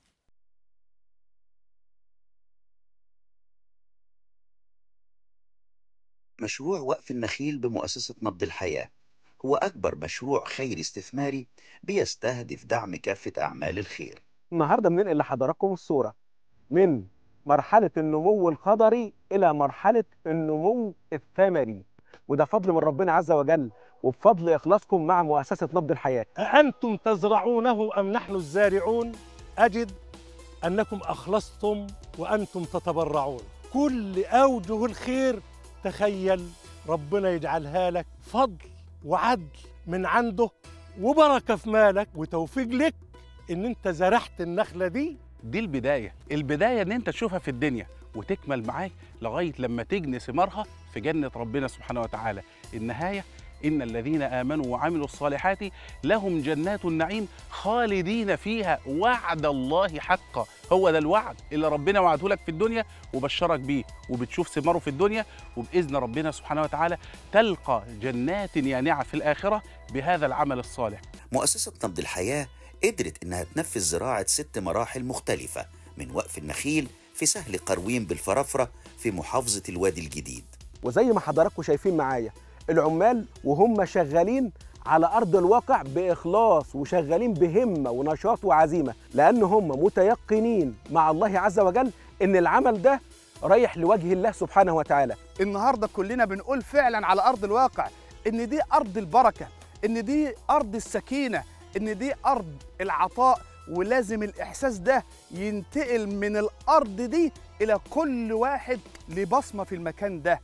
مشروع وقف النخيل بمؤسسة نبض الحياة هو أكبر مشروع خيري استثماري بيستهدف دعم كافة أعمال الخير النهارده بننقل لحضراتكم الصوره من مرحله النمو الخضري الى مرحله النمو الثمري وده فضل من ربنا عز وجل وبفضل اخلاصكم مع مؤسسه نبض الحياه أأنتم تزرعونه أم نحن الزارعون أجد أنكم أخلصتم وأنتم تتبرعون كل أوجه الخير تخيل ربنا يجعلها لك فضل وعدل من عنده وبركة في مالك وتوفيق لك إن أنت زرعت النخلة دي دي البدايه البدايه ان انت تشوفها في الدنيا وتكمل معاك لغايه لما تجني ثمارها في جنه ربنا سبحانه وتعالى النهايه ان الذين امنوا وعملوا الصالحات لهم جنات النعيم خالدين فيها وعد الله حقا هو ده الوعد اللي ربنا وعده لك في الدنيا وبشرك بيه وبتشوف ثماره في الدنيا وباذن ربنا سبحانه وتعالى تلقى جنات يانعه في الاخره بهذا العمل الصالح مؤسسة نبض الحياة قدرت إنها تنفذ زراعة ست مراحل مختلفة من وقف النخيل في سهل قروين بالفرافرة في محافظة الوادي الجديد وزي ما حضراتكم شايفين معايا العمال وهم شغالين على ارض الواقع باخلاص وشغالين بهمه ونشاط وعزيمه لان هم متيقنين مع الله عز وجل ان العمل ده رايح لوجه الله سبحانه وتعالى النهارده كلنا بنقول فعلا على ارض الواقع ان دي ارض البركه ان دي ارض السكينه ان دي ارض العطاء ولازم الاحساس ده ينتقل من الارض دي الى كل واحد ليه بصمه في المكان ده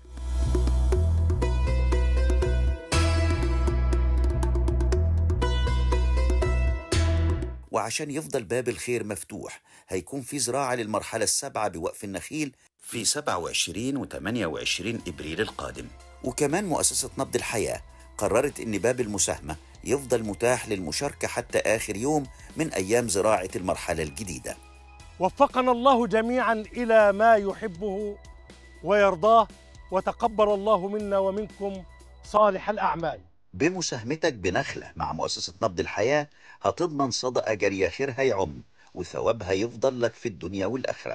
وعشان يفضل باب الخير مفتوح هيكون في زراعة للمرحلة السابعة بوقف النخيل في 27 و 28 إبريل القادم وكمان مؤسسة نبض الحياة قررت إن باب المساهمة يفضل متاح للمشاركة حتى آخر يوم من أيام زراعة المرحلة الجديدة وفقنا الله جميعا إلى ما يحبه ويرضاه وتقبل الله منا ومنكم صالح الأعمال بمساهمتك بنخلة مع مؤسسة نبض الحياة هتضمن صدقة جارية خيرها يعم وثوابها يفضل لك في الدنيا والآخرة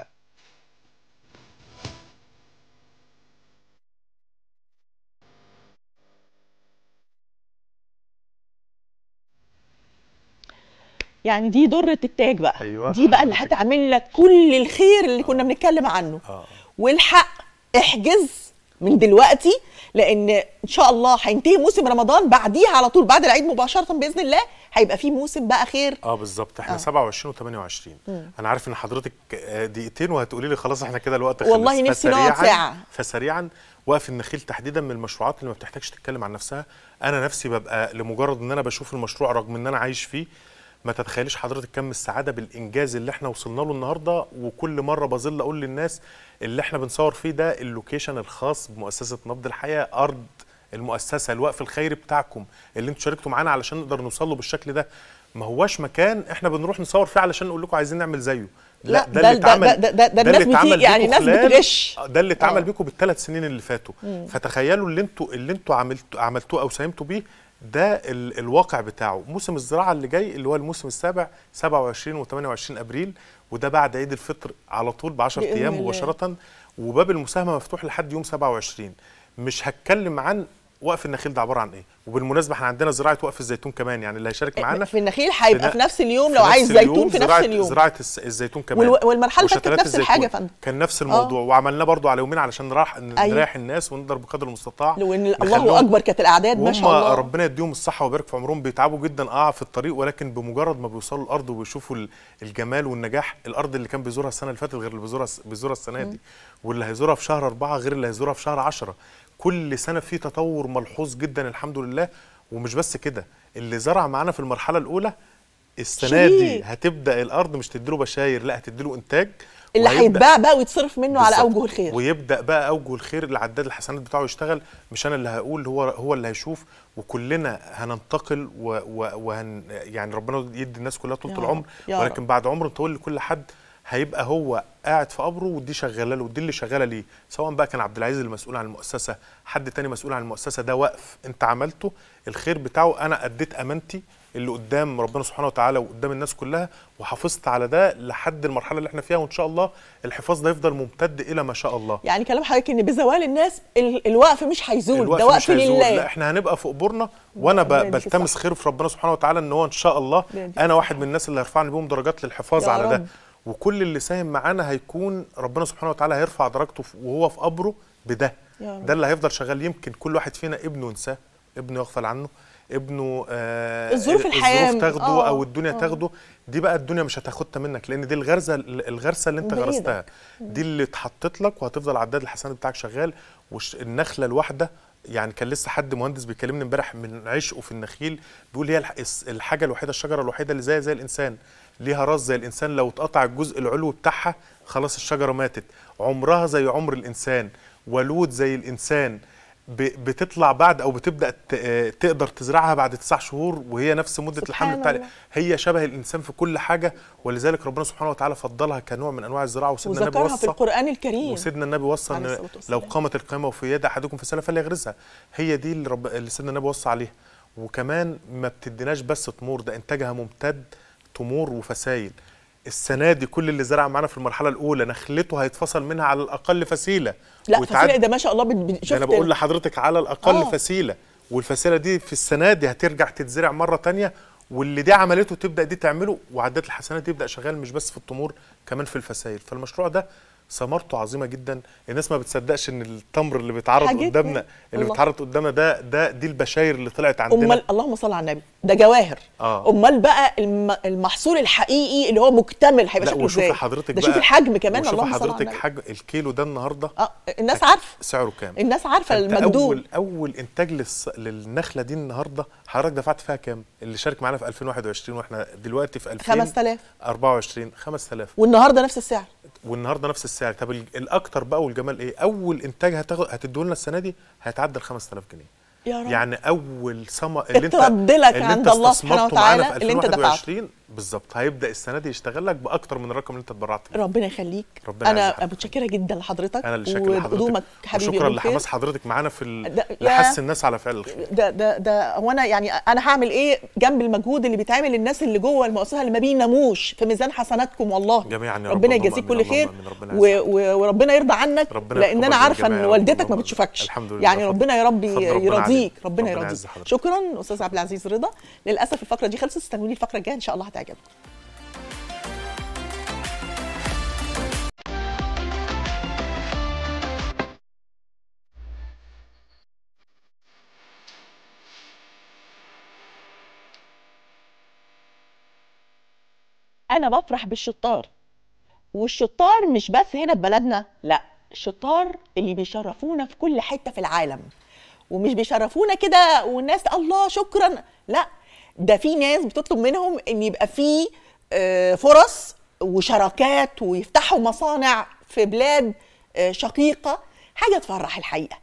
يعني دي ضرة التاج بقى أيوة. دي بقى اللي هتعمل لك كل الخير اللي كنا بنتكلم عنه اه والحق احجز من دلوقتي لان ان شاء الله هينتهي موسم رمضان بعديها على طول بعد العيد مباشره باذن الله هيبقى في موسم بقى خير اه بالظبط احنا آه. 27 و28 مم. انا عارف ان حضرتك آه، دقيقتين وهتقولي لي خلاص احنا كده الوقت خلص والله نفسي نقعد فسريعاً- ساعة. فسريعا وقف النخيل تحديدا من المشروعات اللي ما بتحتاجش تتكلم عن نفسها انا نفسي ببقى لمجرد ان انا بشوف المشروع رغم ان انا عايش فيه ما تتخيليش حضرتك كم السعاده بالانجاز اللي احنا وصلنا له النهارده وكل مره بظل اقول للناس اللي احنا بنصور فيه ده اللوكيشن الخاص بمؤسسه نبض الحياه ارض المؤسسه الوقف الخيري بتاعكم اللي انتوا شاركتوا معانا علشان نقدر نوصل له بالشكل ده ما هواش مكان احنا بنروح نصور فيه علشان نقول لكم عايزين نعمل زيه لا، ده, ده- اللي ده- اتعمل ده- ده- ده اللي الناس اتعمل بتيجي- يعني بيكم الناس خلال- بتغش. ده اللي اتعمل آه. بيكم بالثلاث سنين اللي فاتوا مم. فتخيلوا اللي انتوا اللي انتوا عملتوا عملتوه او ساهمتوا بيه ده ال الواقع بتاعه موسم الزراعه اللي جاي اللي هو الموسم السابع 27 و28 ابريل وده بعد عيد الفطر على طول ب 10 بإذن ايام الله. مباشره وباب المساهمه مفتوح لحد يوم 27 مش هتكلم عن وقف النخيل ده عباره عن ايه وبالمناسبه احنا عندنا زراعه وقف الزيتون كمان يعني اللي هيشارك معانا في النخيل هيبقى في نفس اليوم في لو نفس عايز اليوم زيتون في نفس زراعة- اليوم زراعه الس- الزيتون كمان والو- والمرحلة اللي فاتت كانت وشتلات نفس الحاجة يا الزيتون. فندم. كان نفس آه. الموضوع وعملناه برضو على يومين علشان نراح أيوة. نريح الناس ونقدر بقدر المستطاع لو ان نخليهم- الله اكبر كانت الاعداد ما شاء وهم الله ربنا يديهم الصحه ويبارك في عمرهم بيتعبوا جدا اه في الطريق ولكن بمجرد ما بيوصلوا الارض وبيشوفوا ال- الجمال والنجاح الارض اللي كان بيزورها السنه اللي فاتت غير اللي بيزورها بيزورها السنه دي واللي هيزورها في شهر أربعة غير اللي هيزورها في شهر عشرة كل سنه في تطور ملحوظ جدا الحمد لله ومش بس كده اللي زرع معانا في المرحله الاولى السنه دي شريك. هتبدا الارض مش تديله بشاير لا هتديله انتاج اللي وهيبدأ- هيتباع بقى ويتصرف منه على بالظبط. اوجه الخير ويبدا بقى اوجه الخير العداد الحسنات بتاعه يشتغل مش انا اللي هقول هو هو اللي هيشوف وكلنا هننتقل و و وهن يعني ربنا يدي الناس كلها طول يا العمر رب، يا ولكن رب. بعد عمر طويل لكل حد هيبقى هو قاعد في قبره ودي شغاله له ودي اللي شغاله ليه سواء بقى كان عبد العزيز المسؤول عن المؤسسه حد تاني مسؤول عن المؤسسه ده وقف انت عملته الخير بتاعه انا اديت امانتي اللي قدام ربنا سبحانه وتعالى وقدام الناس كلها وحافظت على ده لحد المرحله اللي احنا فيها وان شاء الله الحفاظ ده يفضل ممتد الى ما شاء الله يعني كلام حضرتك ان بزوال الناس ال- الوقف مش هيزول الوقف ده وقف مش هيزول. لا لله احنا هنبقى في قبورنا وانا ب- ربنا يديك بلتمس الصحة. خير في ربنا سبحانه وتعالى ان هو ان شاء الله ربنا يديك انا واحد من الناس اللي هيرفعني بيهم درجات للحفاظ يا على ده رب. وكل اللي ساهم معانا هيكون ربنا سبحانه وتعالى هيرفع درجته في- وهو في قبره بده يا رب. ده اللي هيفضل شغال يمكن كل واحد فينا ابنه ينساه ابنه يغفل عنه ابنه آه الظروف الحياة الظروف تاخده آه، او الدنيا آه. تاخده دي بقى الدنيا مش هتاخدها منك لان دي الغرزه الغرسه اللي انت بإيدك. غرستها دي اللي اتحطت لك وهتفضل عداد الحسنات بتاعك شغال والنخله الواحده يعني كان لسه حد مهندس بيكلمني امبارح من عشقه في النخيل بيقول هي الح- الس- الحاجه الوحيده الشجره الوحيده اللي زي زي الانسان ليها راس زي الانسان لو اتقطع الجزء العلوي بتاعها خلاص الشجره ماتت عمرها زي عمر الانسان ولود زي الانسان ب- بتطلع بعد او بتبدا ت- آه، تقدر تزرعها بعد تسع شهور وهي نفس مده الحمل سبحان بتاع الله. هي شبه الانسان في كل حاجه ولذلك ربنا سبحانه وتعالى فضلها كنوع من انواع الزراعه وسيدنا النبي وذكرها في وصى القران الكريم وسيدنا النبي وصى عليه ان الصلاة لو والسلام. قامت القيامه وفي يد احدكم فسنه فليغرسها هي دي اللي, رب... اللي سيدنا النبي وصى عليها وكمان ما بتديناش بس تمور ده انتاجها ممتد تمور وفسايل السنه دي كل اللي زرع معانا في المرحله الاولى نخلته هيتفصل منها على الاقل فسيله لا ويتعد- فسيلة ده ما شاء الله بت- بت- ده شفت انا بقول لحضرتك على الاقل آه. آه. فسيله والفسيله دي في السنه دي هترجع تتزرع مره تانية واللي دي عملته تبدا دي تعمله وعداد الحسنات دي يبدا شغال مش بس في التمور كمان في الفسائل فالمشروع ده ثمرته عظيمه جدا الناس ما بتصدقش ان التمر اللي بيتعرض حاجتنا. قدامنا اللي الله. بيتعرض قدامنا ده ده دي البشاير اللي طلعت عندنا امال اللهم صل على النبي ده جواهر اه امال بقى الم- المحصول الحقيقي اللي هو مكتمل هيبقى لا شكله وشوفي ازاي حضرتك ده بقى شوف الحجم كمان وشوفي اللهم صل على حضرتك النبي حجم الكيلو ده النهارده اه الناس عارفه سعره كام الناس عارفه أنت المجدول اول اول انتاج للص... للنخله دي النهارده حضرتك دفعت فيها كام اللي شارك معانا في 2021 واحنا دلوقتي في 5000 2024 5000 والنهارده نفس السعر والنهارده نفس السعر طب ال- الاكتر بقى والجمال ايه اول انتاج هتاخد هتديه لنا السنه دي هيتعدى ال 5000 جنيه يا رب يعني اول ثمر اللي انت اترد لك اللي عند انت الله سبحانه استثمرته معانا وتعالى في اللي انت دفعته. 2021 بالظبط هيبدا السنه دي يشتغل لك باكتر من الرقم اللي انت اتبرعت بيه ربنا يخليك ربنا يعز انا متشكره جدا لحضرتك انا اللي شاكر وقدومك لحضرتك حبيبي وشكرا بالخير. لحماس حضرتك معانا في ال... ده- يا- لحث الناس على فعل الخير ده ده ده هو انا يعني انا هعمل ايه جنب المجهود اللي بيتعمل للناس اللي جوه المؤسسه اللي ما بيناموش في ميزان حسناتكم والله جميعا يا رب ربنا اللهم يجازيك آمين، كل اللهم خير آمين، ربنا و- يعزك. و- وربنا يرضى عنك ربنا لان انا يتقبل عارفه الجميع ان يا رب، والدتك ما اللهم بتشوفكش الحمد لله يعني فضل- ربنا يا رب فضل ربنا يرضيك عليك. ربنا ربنا يرضيك يعز حضرتك. شكرا استاذ عبد العزيز رضا للاسف الفقره دي خلصت استنوني الفقره الجايه ان شاء الله هتعجبكم انا بفرح بالشطار والشطار مش بس هنا في بلدنا لا الشطار اللي بيشرفونا في كل حته في العالم ومش بيشرفونا كده والناس الله شكرا لا ده في ناس بتطلب منهم ان يبقى في آه، فرص وشراكات ويفتحوا مصانع في بلاد آه، شقيقه حاجه تفرح الحقيقه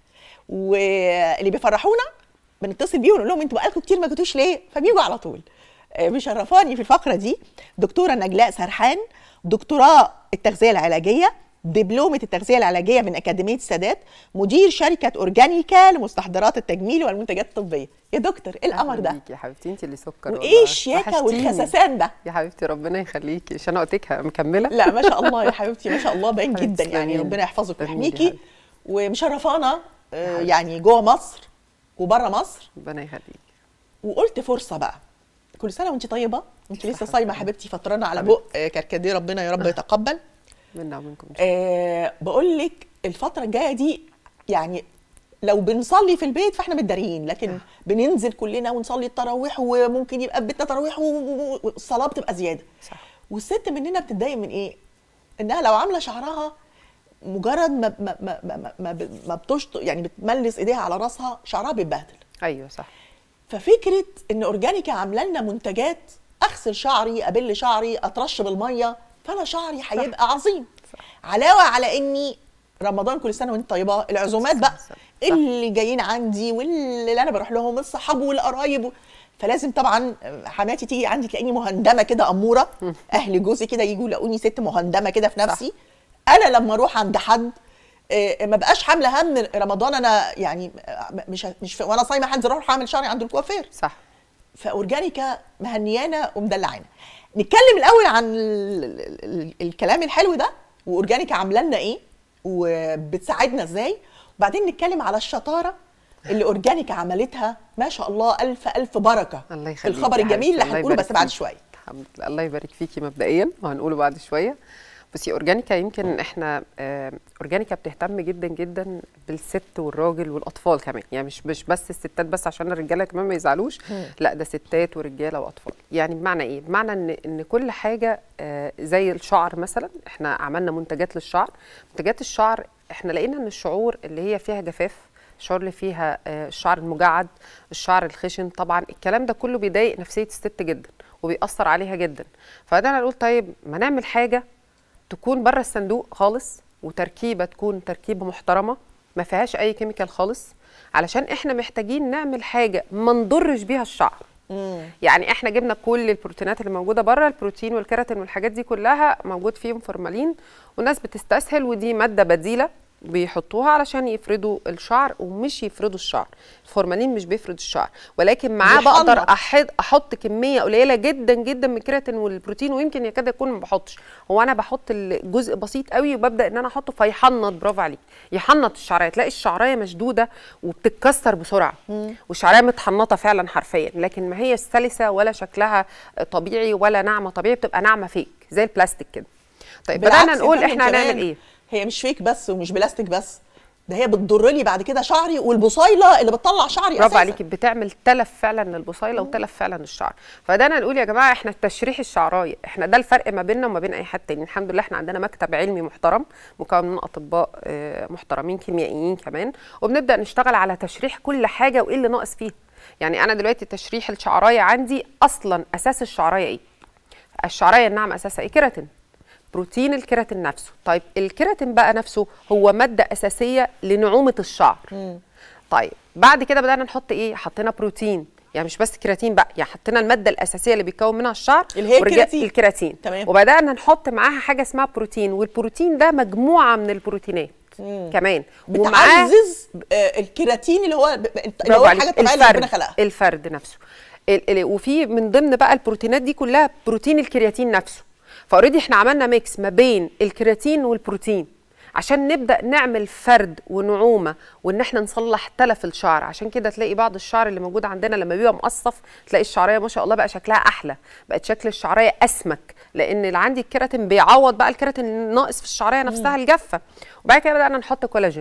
واللي بيفرحونا بنتصل بيهم ونقول لهم انتوا بقالكم كتير ما جيتوش ليه فبيجوا على طول آه، مشرفاني في الفقره دي دكتوره نجلاء سرحان دكتوراه التغذيه العلاجيه دبلومه التغذيه العلاجيه من اكاديميه السادات مدير شركه اورجانيكا لمستحضرات التجميل والمنتجات الطبيه يا دكتور ايه القمر ده يا حبيبتي انت اللي سكر وايه والله. الشياكه وحشتيني. والخسسان ده يا حبيبتي ربنا يخليكي عشان وقتك مكمله لا ما شاء الله يا حبيبتي ما شاء الله باين حبيبتي جدا يعني تسلميلي. ربنا يحفظك تسلميلي ويحميكي ومشرفانا آه، يعني جوه مصر وبره مصر ربنا يخليكي وقلت فرصه بقى كل سنه وانت طيبه انت لسه صايمه يا حبيبتي فطرانه على بق آه، كركديه ربنا يا رب يتقبل منا ومنكم آه بقول لك الفتره الجايه دي يعني لو بنصلي في البيت فاحنا متداريين لكن بننزل كلنا ونصلي التراويح وممكن يبقى في بيتنا تراويح و- و- والصلاه بتبقى زياده صح. والست مننا بتتضايق من ايه انها لو عامله شعرها مجرد ما ما ما ما, ما, ما بتشط يعني بتملس ايديها على راسها شعرها بيتبهدل ايوه صح ففكره ان اورجانيكا عامله لنا منتجات اغسل شعري ابل شعري اترش بالميه فانا شعري هيبقى عظيم علاوه على اني رمضان كل سنه وانت طيبه العزومات بقى اللي جايين عندي واللي انا بروح لهم الصحاب والقرايب و- فلازم طبعا حماتي تيجي عندي تلاقيني مهندمه كده اموره اهل جوزي كده يجوا يلاقوني ست مهندمه كده في نفسي انا لما اروح عند حد آه، ما بقاش حامله هم رمضان انا يعني آه، مش مش في- وانا صايمه هنزل اروح اعمل شعري عند الكوافير صح فاورجانيكا مهنيانا ومدلعانا نتكلم الاول عن ال ال ال الكلام الحلو ده واورجانيكا عامله لنا ايه وبتساعدنا ازاي وبعدين نتكلم على الشطاره اللي اورجانيكا عملتها ما شاء الله الف الف بركه الله في يخليكي الخبر يا الجميل اللي حبيبتي، الله هنقوله بس يبارك بعد فيكي. شويه الحمد لله الله يبارك فيكي مبدئيا وهنقوله بعد شويه بصي اورجانيكا يمكن احنا آه، اورجانيكا بتهتم جدا جدا بالست والراجل والاطفال كمان يعني مش مش بس الستات بس عشان الرجاله كمان ما يزعلوش مم. لا ده ستات ورجاله واطفال يعني بمعنى ايه بمعنى ان ان كل حاجه آه، زي الشعر مثلا احنا عملنا منتجات للشعر منتجات الشعر احنا لقينا ان الشعور اللي هي فيها جفاف الشعور اللي فيها آه، الشعر المجعد الشعر الخشن طبعا الكلام ده كله بيضايق نفسيه الست جدا وبيأثر عليها جدا فبدأنا نقول طيب ما نعمل حاجه تكون بره الصندوق خالص وتركيبه تكون تركيبه محترمه ما فيهاش اي كيميكال خالص علشان احنا محتاجين نعمل حاجه ما نضرش بيها الشعر يعني احنا جبنا كل البروتينات اللي موجوده بره البروتين والكيراتين والحاجات دي كلها موجود فيهم فورمالين والناس بتستسهل ودي ماده بديله بيحطوها علشان يفردوا الشعر ومش يفردوا الشعر الفورمالين مش بيفرد الشعر ولكن معاه بيحنط. بقدر أحد احط كميه قليله جدا جدا من الكيراتين والبروتين ويمكن يكاد يكون ما بحطش هو انا بحط الجزء بسيط قوي وببدا ان انا احطه فيحنط برافو عليك يحنط الشعريه تلاقي الشعريه مشدوده وبتتكسر بسرعه والشعريه متحنطه فعلا حرفيا لكن ما هي سلسه ولا شكلها طبيعي ولا ناعمه طبيعي بتبقى ناعمه فيك زي البلاستيك كده طيب بدانا بالعكس يا نقول فندم احنا هنعمل كمان ايه هي مش فيك بس ومش بلاستيك بس ده هي بتضر لي بعد كده شعري والبصيله اللي بتطلع شعري برافو أساساً. عليكي بتعمل تلف فعلا للبصيله وتلف فعلا للشعر فدانا نقول يا جماعه احنا تشريح الشعرايه احنا ده الفرق ما بيننا وما بين اي حد تاني الحمد لله احنا عندنا مكتب علمي محترم مكون من اطباء آه، محترمين كيميائيين كمان وبنبدا نشتغل على تشريح كل حاجه وايه اللي ناقص فيها يعني انا دلوقتي تشريح الشعرايه عندي اصلا اساس الشعرايه ايه الشعرايه الناعمه اساسها ايه كيراتين بروتين الكيراتين نفسه طيب الكيراتين بقى نفسه هو ماده اساسيه لنعومه الشعر طيب بعد كده بدانا نحط ايه حطينا بروتين يعني مش بس كيراتين بقى يعني حطينا الماده الاساسيه اللي بيتكون منها الشعر اللي هي ورجع- الكيراتين. الكيراتين تمام. وبدانا نحط معاها حاجه اسمها بروتين والبروتين ده مجموعه من البروتينات كمان بتعزز آه، الكيراتين اللي هو ب- ب- اللي برافو هو عليك. الحاجه الطبيعيه اللي ربنا الفرد خلقها الفرد نفسه ال- ال- وفي من ضمن بقى البروتينات دي كلها بروتين الكرياتين نفسه فاوريدي احنا عملنا ميكس ما بين الكرياتين والبروتين عشان نبدا نعمل فرد ونعومه وان احنا نصلح تلف الشعر عشان كده تلاقي بعض الشعر اللي موجود عندنا لما بيبقى مقصف تلاقي الشعريه ما شاء الله بقى شكلها احلى بقت شكل الشعريه اسمك لان اللي عندي الكيراتين بيعوض بقى الكيراتين الناقص في الشعريه نفسها الجافه وبعد كده بدانا نحط كولاجين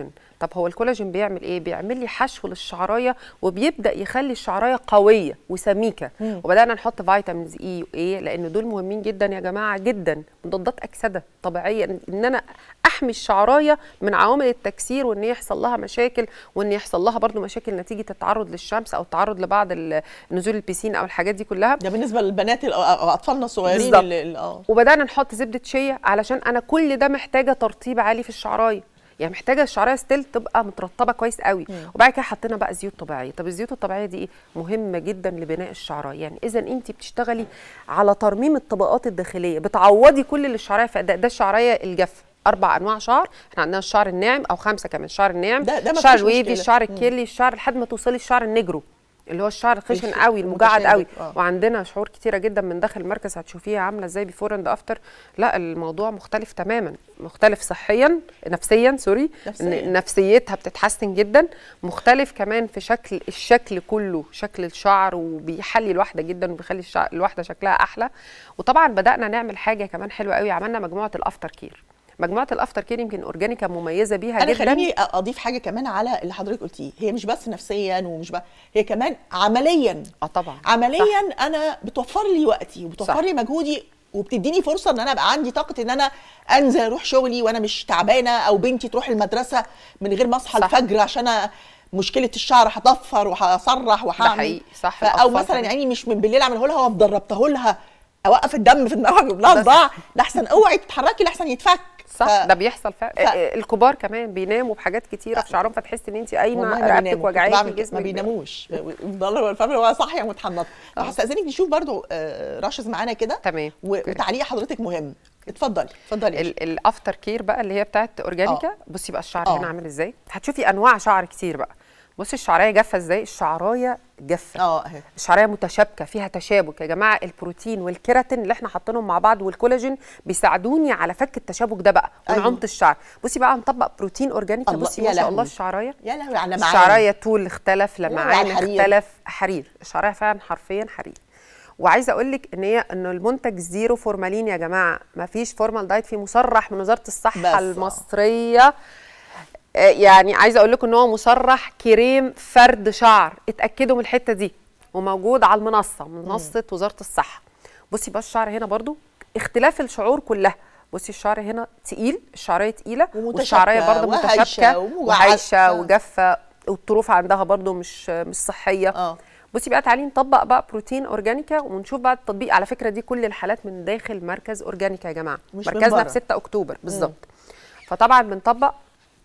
طب هو الكولاجين بيعمل ايه بيعمل لي حشو للشعرايه وبيبدا يخلي الشعرايه قويه وسميكه مم. وبدانا نحط فيتامينز اي وايه لان دول مهمين جدا يا جماعه جدا مضادات اكسده طبيعيه إن- ان انا احمي الشعرايه من عوامل التكسير وان يحصل لها مشاكل وان يحصل لها برضو مشاكل نتيجه التعرض للشمس او التعرض لبعض ال- نزول البيسين او الحاجات دي كلها ده بالنسبه للبنات ال- أو اطفالنا الصغيرين بالظبط. اللي اللي- اه وبدانا نحط زبده شيا علشان انا كل ده محتاجه ترطيب عالي في الشعرايه يعني محتاجه الشعرايه ستيل تبقى مترطبه كويس قوي مم. وبعد كده حطينا بقى زيوت طبيعيه طب الزيوت الطبيعيه دي ايه مهمه جدا لبناء الشعرايه يعني اذا انت بتشتغلي على ترميم الطبقات الداخليه بتعوضي كل اللي الشعرايه فيها. ده, ده الشعرايه الجافه اربع انواع شعر احنا عندنا الشعر الناعم او خمسه كمان الشعر الناعم ده- ده ما الشعر فيش الويفي مشكلة. الشعر مم. الكيرلي الشعر لحد ما توصلي الشعر النجرو اللي هو الشعر الخشن الخ- قوي المجعد قوي المتشابك، آه. وعندنا شعور كتيره جدا من داخل المركز هتشوفيها عامله ازاي بيفور اند افتر لا الموضوع مختلف تماما مختلف صحيا نفسيا سوري نفسياً. إن نفسيتها بتتحسن جدا مختلف كمان في شكل الشكل كله شكل الشعر وبيحلي الواحده جدا وبيخلي الشعر الواحده شكلها احلى وطبعا بدانا نعمل حاجه كمان حلوه قوي عملنا مجموعه الافتر كير مجموعه الافتر كير يمكن اورجانيكا مميزه بيها انا جدا خليني اضيف حاجه كمان على اللي حضرتك قلتيه هي مش بس نفسيا ومش بس هي كمان عمليا اه طبعا عمليا صح. انا بتوفر لي وقتي وبتوفر صح. لي مجهودي وبتديني فرصه ان انا ابقى عندي طاقه ان انا انزل اروح شغلي وانا مش تعبانه او بنتي تروح المدرسه من غير ما اصحى صح. الفجر عشان أ- مشكله الشعر هطفر وهصرح وهعمل حقيقي، صح، ف- او الأطفال مثلا كمان. يعني مش من بالليل اعمله لها وافضل ربطه لها اوقف الدم في دماغها اجيب لها صداع لحسن اوعي تتحركي لحسن يتفك صح ده بيحصل فعلا الكبار كمان بيناموا بحاجات كتيره في شعرهم فتحسي ان انت والله قايمه ما رقبتك بيناموا. كنت وجعاكي بعمل كده، جسمك ما بيناموش بيفضلوا الفم هو صاحيه متحنطه هستاذنك نشوف برضو آه، راشز معانا كده تمام وتعليق حضرتك مهم اتفضلي اتفضلي ال- الافتر كير بقى اللي هي بتاعت اورجانيكا آه. بصي بقى الشعر آه. هنا عامل ازاي هتشوفي انواع شعر كتير بقى بصي الشعرايه جافه ازاي الشعرايه جافه اه اهي الشعرايه متشابكه فيها تشابك يا جماعه البروتين والكيراتين اللي احنا حاطينهم مع بعض والكولاجين بيساعدوني على فك التشابك ده بقى أيوة. ونعومه الشعر بصي بقى نطبق بروتين اورجانيكا الله، بصي يا ما شاء الله لهوي. الشعرايه يا لهوي على معاني الشعرايه طول اختلف لهوي لمعان على الحرير. اختلف حرير الشعرايه فعلا حرفيا حرير وعايزه اقول لك ان هي ان المنتج زيرو فورمالين يا جماعه ما فيش فورمال دايت فيه مصرح من وزاره الصحه بس، آه. المصريه آه، يعني عايزه اقول لكم ان هو مصرح كريم فرد شعر اتاكدوا من الحته دي وموجود على المنصه منصه وزاره الصحه بصي بقى الشعر هنا برضو اختلاف الشعور كلها بصي الشعر هنا تقيل الشعريه تقيله ومتشابكة والشعريه برضو وهشة متشابكه ومجعد. وهايشه آه. وجافه والطروف عندها برضو مش مش صحيه اه بصي بقى تعالي نطبق بقى بروتين اورجانيكا ونشوف بقى التطبيق على فكره دي كل الحالات من داخل مركز اورجانيكا يا جماعه مش من مركزنا بره. في 6 اكتوبر بالظبط فطبعا بنطبق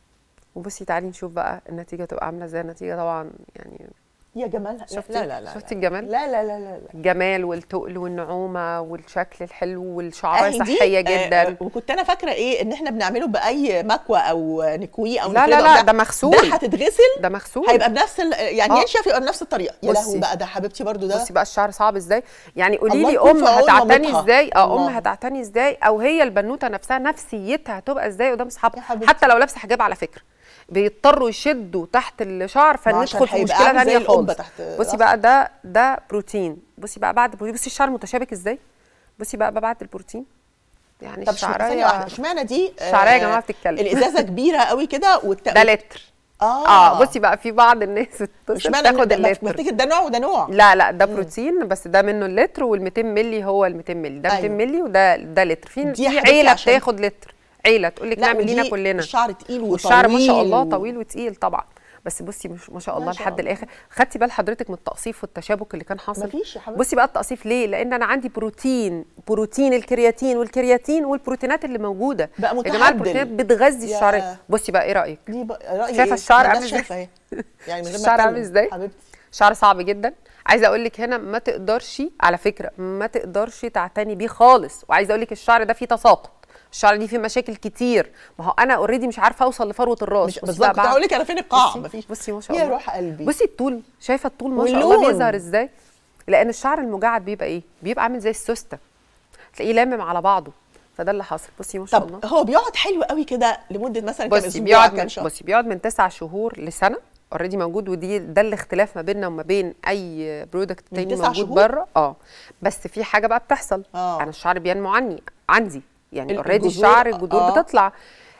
وبصي تعالي نشوف بقى النتيجه تبقى عامله ازاي النتيجه طبعا يعني يا جمالها شفتي لا لا لا شفتي الجمال لا لا لا لا, لا. الجمال والتقل والنعومه والشكل الحلو والشعرايه أهي دي، صحيه آه، جدا آه، وكنت انا فاكره ايه ان احنا بنعمله باي مكوى او نكويه او لا لا نفرده لا وبتاع. ده مغسول ده هتتغسل ده مغسول هيبقى بنفس ال- يعني آه. ينشف يبقى بنفس الطريقه يا بصي. لهوي بقى ده حبيبتي برضو ده بصي بقى الشعر صعب ازاي يعني قولي الله لي يكون ام في عون هتعتني مامتها. ازاي اه ام الله. هتعتني ازاي او هي البنوته نفسها نفسيتها هتبقى ازاي قدام اصحابها حتى لو لابسه حجاب على فكره بيضطروا يشدوا تحت الشعر ما عشان فندخل في هيبقى مشكله عامل زي ثانيه القبة خالص تحت بصي راسها. بقى ده ده بروتين بصي بقى بعد بصي الشعر متشابك ازاي بصي بقى بعد البروتين يعني طب ثانية واحدة، الشعرايه اشمعنى دي آه، الشعرايه يا جماعه بتتكلم الازازه كبيره قوي كده والت... ده لتر اه اه بصي بقى في بعض الناس بتصل اشمعنى تاخد ده- اللتر بفتكر ده نوع وده نوع لا لا ده بروتين بس ده منه اللتر وال 200 مللي هو ال 200 مللي ده 200 أيوة. مللي وده ده لتر في دي في حبيبتي عيله عشان- بتاخد لتر عيله تقول لك لا، نعمل لينا ودي كلنا الشعر تقيل والشعر ما شاء وطويل الله و- طويل وتقيل طبعا بس بصي مش ما شاء الله ما شاء لحد الله. الاخر خدتي بال حضرتك من التقصيف والتشابك اللي كان حاصل مفيش يا حبيبتي. بصي بقى التقصيف ليه لان انا عندي بروتين بروتين الكرياتين والكرياتين والبروتينات اللي موجوده بقى يا جماعه متعدل. البروتينات بتغذي يا- الشعريه بصي بقى ايه رايك دي بقى رأيي شايفه إيه؟ الشعر ما عامل الناس ازاي شايفة إيه؟ يعني من غير ما الشعر عامل أتكلم. ازاي حبيبتي شعر صعب جدا عايزه اقول لك هنا ما تقدرش على فكره ما تقدرش تعتني بيه خالص وعايزه اقول لك الشعر ده فيه تساقط الشعر دي فيه مشاكل كتير ما هو انا اوريدي مش عارفه اوصل لفروه الراس مش بصي بالظبط بقى كنت بعد- هقول لك انا فين القاع بصي- مفيش بصي ما شاء يا الله روح قلبي بصي الطول شايفه الطول ما شاء الله واللون. بيظهر ازاي لان الشعر المجعد بيبقى ايه بيبقى عامل زي السوسته تلاقيه لامم على بعضه فده اللي حاصل بصي ما شاء الله طب هو بيقعد حلو قوي كده لمده مثلا كام بصي اسبوع بيقعد كام من شهر بصي بيقعد من تسع شهور لسنه اوريدي موجود ودي ده الاختلاف ما بيننا وما بين اي برودكت من تاني تسع موجود شهور؟ بره اه بس في حاجه بقى بتحصل آه. انا الشعر بينمو عني عندي يعني ال- اوريدي الجذور- الشعر الجذور آه. بتطلع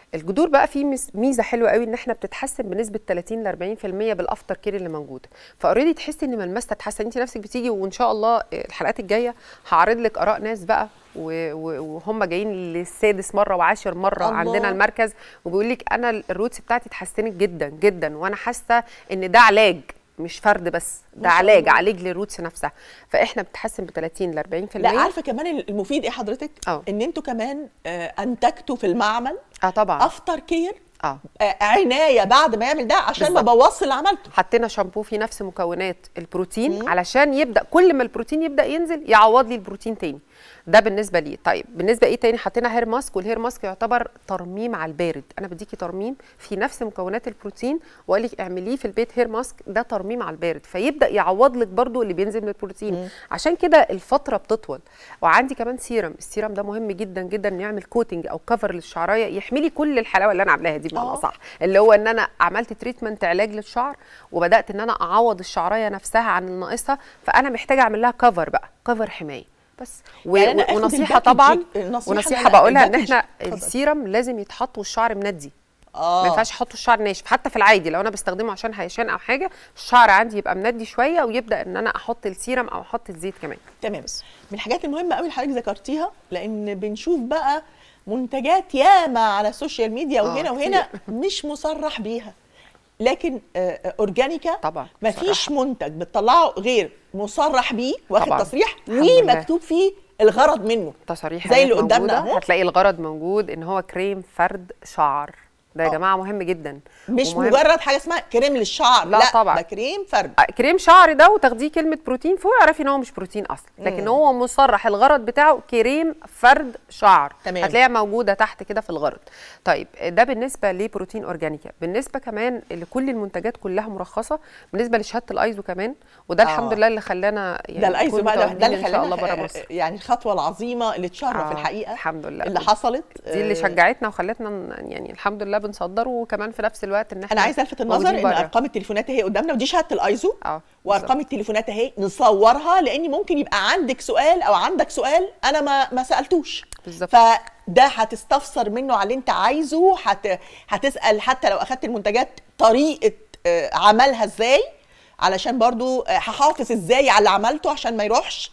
الجذور بقى فيه مس- ميزه حلوه قوي ان احنا بتتحسن بنسبه 30 ل 40% بالافتر كير اللي موجود فاوريدي تحسي ان ملمسها اتحسن انت نفسك بتيجي وان شاء الله الحلقات الجايه هعرض لك اراء ناس بقى و- و- وهم جايين للسادس مره وعاشر مره الله. عندنا المركز وبيقول لك انا الروتس بتاعتي اتحسنت جدا جدا وانا حاسه ان ده علاج مش فرد بس ده ما شاء علاج الله. علاج للروتس نفسها فاحنا بتتحسن ب 30 ل 40% لا عارفه كمان المفيد ايه حضرتك اه ان انتوا كمان آه، انتجتوا في المعمل اه طبعا افتر كير اه عنايه بعد ما يعمل ده عشان ما بالظبط. بوظش اللي عملته حطينا شامبو فيه نفس مكونات البروتين علشان يبدا كل ما البروتين يبدا ينزل يعوض لي البروتين تاني ده بالنسبه لي طيب بالنسبه ايه تاني حطينا هير ماسك والهير ماسك يعتبر ترميم على البارد انا بديكي ترميم في نفس مكونات البروتين وقال لك اعمليه في البيت هير ماسك ده ترميم على البارد فيبدا يعوض لك برضو اللي بينزل من البروتين عشان كده الفتره بتطول وعندي كمان سيرم السيرم ده مهم جدا جدا نعمل كوتنج او كفر للشعرايه يحمي لي كل الحلاوه اللي انا عاملاها دي بمعنى صح اللي هو ان انا عملت تريتمنت علاج للشعر وبدات ان انا اعوض الشعرايه نفسها عن الناقصه فانا محتاجه اعمل لها كفر بقى كفر حمايه بس و... يعني أنا و- آخد ونصيحه الباكج- طبعا النصيحة ونصيحه لا، لا، بقولها ان الباكج- احنا اتفضل. السيرم لازم يتحط والشعر مندي آه. ما ينفعش احط الشعر ناشف حتى في العادي لو انا بستخدمه عشان هيشان او حاجه الشعر عندي يبقى مندي شويه ويبدا ان انا احط السيرم او احط الزيت كمان تمام من الحاجات المهمه قوي اللي حضرتك ذكرتيها لان بنشوف بقى منتجات ياما على السوشيال ميديا آه، وهنا وهنا مش مصرح بيها لكن آه، آه، اورجانيكا طبعا ما فيش منتج بتطلعه غير مصرح بيه واخد طبعاً. تصريح الحمد لله. ومكتوب فيه الغرض منه تصاريح زي اللي حاجات قدامنا موجودة. اهو هتلاقي الغرض موجود ان هو كريم فرد شعر ده يا آه. جماعه مهم جدا مش ومهم- مجرد حاجه اسمها كريم للشعر لا طبعاً. ده كريم فرد آه، كريم شعر ده وتاخديه كلمه بروتين فوق اعرفي ان هو مش بروتين اصلا لكن مم. هو مصرح الغرض بتاعه كريم فرد شعر تمام. هتلاقيها موجوده تحت كده في الغرض طيب ده بالنسبه لبروتين اورجانيكا بالنسبه كمان لكل المنتجات كلها مرخصه بالنسبه لشهاده الايزو كمان وده آه. الحمد لله اللي خلانا يعني ده الايزو نكون بقى ده, ده متواجدين اللي ان شاء الله خلانا بره آه، مصر يعني الخطوه العظيمه اللي تشرف آه، الحقيقه الحمد لله اللي حصلت دي اللي آه، شجعتنا وخلتنا ن- يعني الحمد لله بنصدر وكمان في نفس الوقت ان احنا انا عايزه الفت النظر موجودين ان بره. ارقام التليفونات اهي قدامنا ودي شهاده الايزو اه وارقام التليفونات اهي نصورها لان ممكن يبقى عندك سؤال او عندك سؤال انا ما ما سالتوش بالظبط فده هتستفسر منه على اللي انت عايزه هت... هتسال حتى لو اخدت المنتجات طريقه آه، عملها ازاي علشان برضو آه، هحافظ ازاي على اللي عملته عشان ما يروحش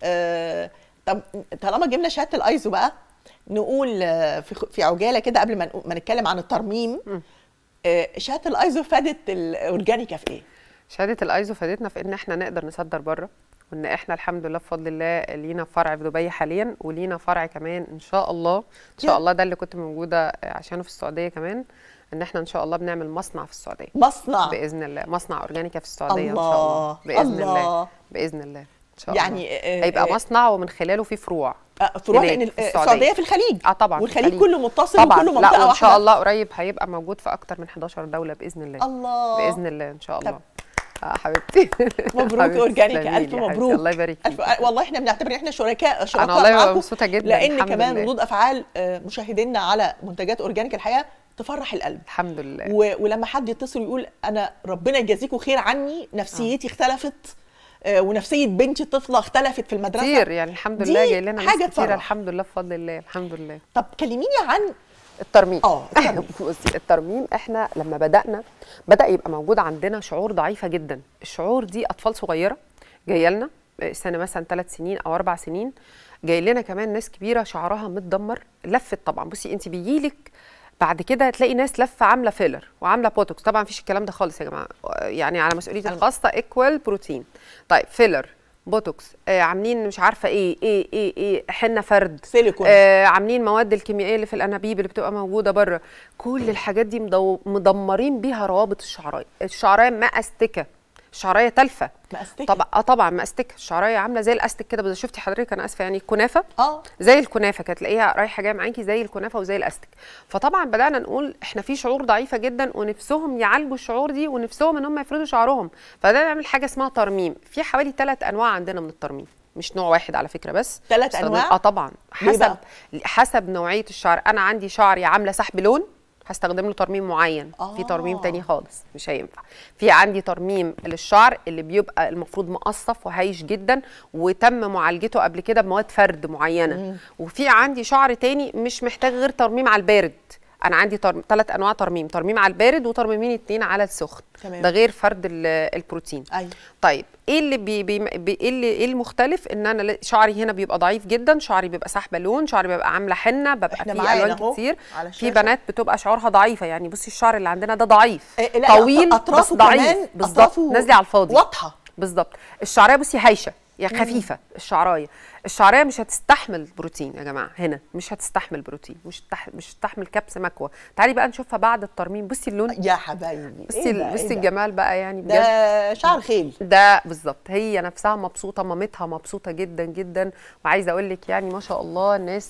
آه، طب طالما جبنا شهاده الايزو بقى نقول آه، في خ- في عجاله كده قبل ما نقو- ما نتكلم عن الترميم آه، شهاده الايزو فادت الاورجانيكا في ايه؟ شهاده الايزو فادتنا في ان احنا نقدر نصدر بره وان احنا الحمد لله بفضل الله لينا فرع في دبي حاليا ولينا فرع كمان ان شاء الله ان شاء يا. الله ده اللي كنت موجوده عشانه في السعوديه كمان ان احنا ان شاء الله بنعمل مصنع في السعوديه مصنع باذن الله مصنع اورجانيكا في السعوديه ان شاء الله. الله باذن الله الله. باذن الله ان شاء يعني، الله آه، هيبقى آه، مصنع ومن خلاله في فروع آه، فروع هناك لان في السعوديه في الخليج اه طبعا في والخليج كله متصل طبعا وكله لا منطقه وان واحده شاء الله قريب هيبقى موجود في اكتر من 11 دوله باذن الله الله باذن الله ان شاء الله اه حبيبتي مبروك حبيبتي، اورجانيكا تسلمي الف لي يا حبيبتي، مبروك الله يبارك ألف والله احنا بنعتبر ان احنا شركاء شركاء انا والله معاكم مبسوطه جدا لان الحمد كمان لله. ردود افعال آه، مشاهدينا على منتجات اورجانيكا الحقيقه تفرح القلب الحمد لله و... ولما حد يتصل ويقول انا ربنا يجازيكم خير عني نفسيتي اختلفت آه، ونفسيه بنتي الطفله اختلفت في المدرسه كتير يعني الحمد دي لله جاي لنا ناس حاجه كتير تفرح الحمد لله بفضل الله الحمد لله طب كلميني عن الترميم اه بصي الترميم احنا لما بدانا بدا يبقى موجود عندنا شعور ضعيفه جدا الشعور دي اطفال صغيره جايه لنا سنه مثلا ثلاث سنين او اربع سنين جاي لنا كمان ناس كبيره شعرها متدمر لفت طبعا بصي انت بيجيلك بعد كده تلاقي ناس لفه عامله فيلر وعامله بوتوكس طبعا مفيش الكلام ده خالص يا جماعه يعني على مسؤوليتي الخاصه ايكوال بروتين طيب فيلر بوتوكس آه عاملين مش عارفه ايه ايه ايه ايه حنه فرد سيليكون آه عاملين مواد الكيميائيه اللي في الانابيب اللي بتبقى موجوده بره كل الحاجات دي مدو- مدمرين بيها روابط الشعرايه الشعرايه مأستكه الشعرايه تلفه مأستكة طبعا اه طبعا مأستكه الشعرايه عامله زي الاستك كده بس شفتي حضرتك انا اسفه يعني الكنافه اه زي الكنافه كانت تلاقيها رايحه جايه معاكي زي الكنافه وزي الاستك فطبعا بدانا نقول احنا في شعور ضعيفه جدا ونفسهم يعالجوا الشعور دي ونفسهم ان هم يفردوا شعرهم فبدانا نعمل حاجه اسمها ترميم في حوالي ثلاث انواع عندنا من الترميم مش نوع واحد على فكره بس ثلاث بستخدم- أنواع؟ اه طبعا ليه حسب بقى؟ حسب نوعيه الشعر انا عندي شعري عامله سحب لون هستخدم له ترميم معين في ترميم تاني خالص مش هينفع في عندي ترميم للشعر اللي بيبقى المفروض مقصف وهايش جدا وتم معالجته قبل كده بمواد فرد معينه مم. وفي عندي شعر تاني مش محتاج غير ترميم على البارد انا عندي ثلاث انواع ترميم ترميم على البارد وترميمين اتنين على السخن تمام. ده غير فرد ال- البروتين ايوه طيب ايه اللي بي بي بي ايه اللي ايه المختلف ان انا ل- شعري هنا بيبقى ضعيف جدا شعري بيبقى سحبه لون شعري بيبقى عامله حنه ببقى إحنا فيه معانا الوان أهو كتير على في الشاشة. بنات بتبقى شعورها ضعيفه يعني بصي الشعر اللي عندنا ده ضعيف إيه، لا، طويل أطرافه بس ضعيف كمان، بالظبط أطرافه نازله على الفاضي واضحه بالظبط الشعريه بصي هايشه يعني مم. خفيفه الشعرايه الشعريه مش هتستحمل بروتين يا جماعه هنا مش هتستحمل بروتين مش تح... مش هتستحمل كبس مكوى تعالي بقى نشوفها بعد الترميم بصي اللون يا حبايبي بصي إيه ده، بصي إيه ده؟ الجمال بقى يعني بجد ده شعر خيل ده بالظبط هي نفسها مبسوطه مامتها مبسوطه جدا جدا وعايزه اقول لك يعني ما شاء الله الناس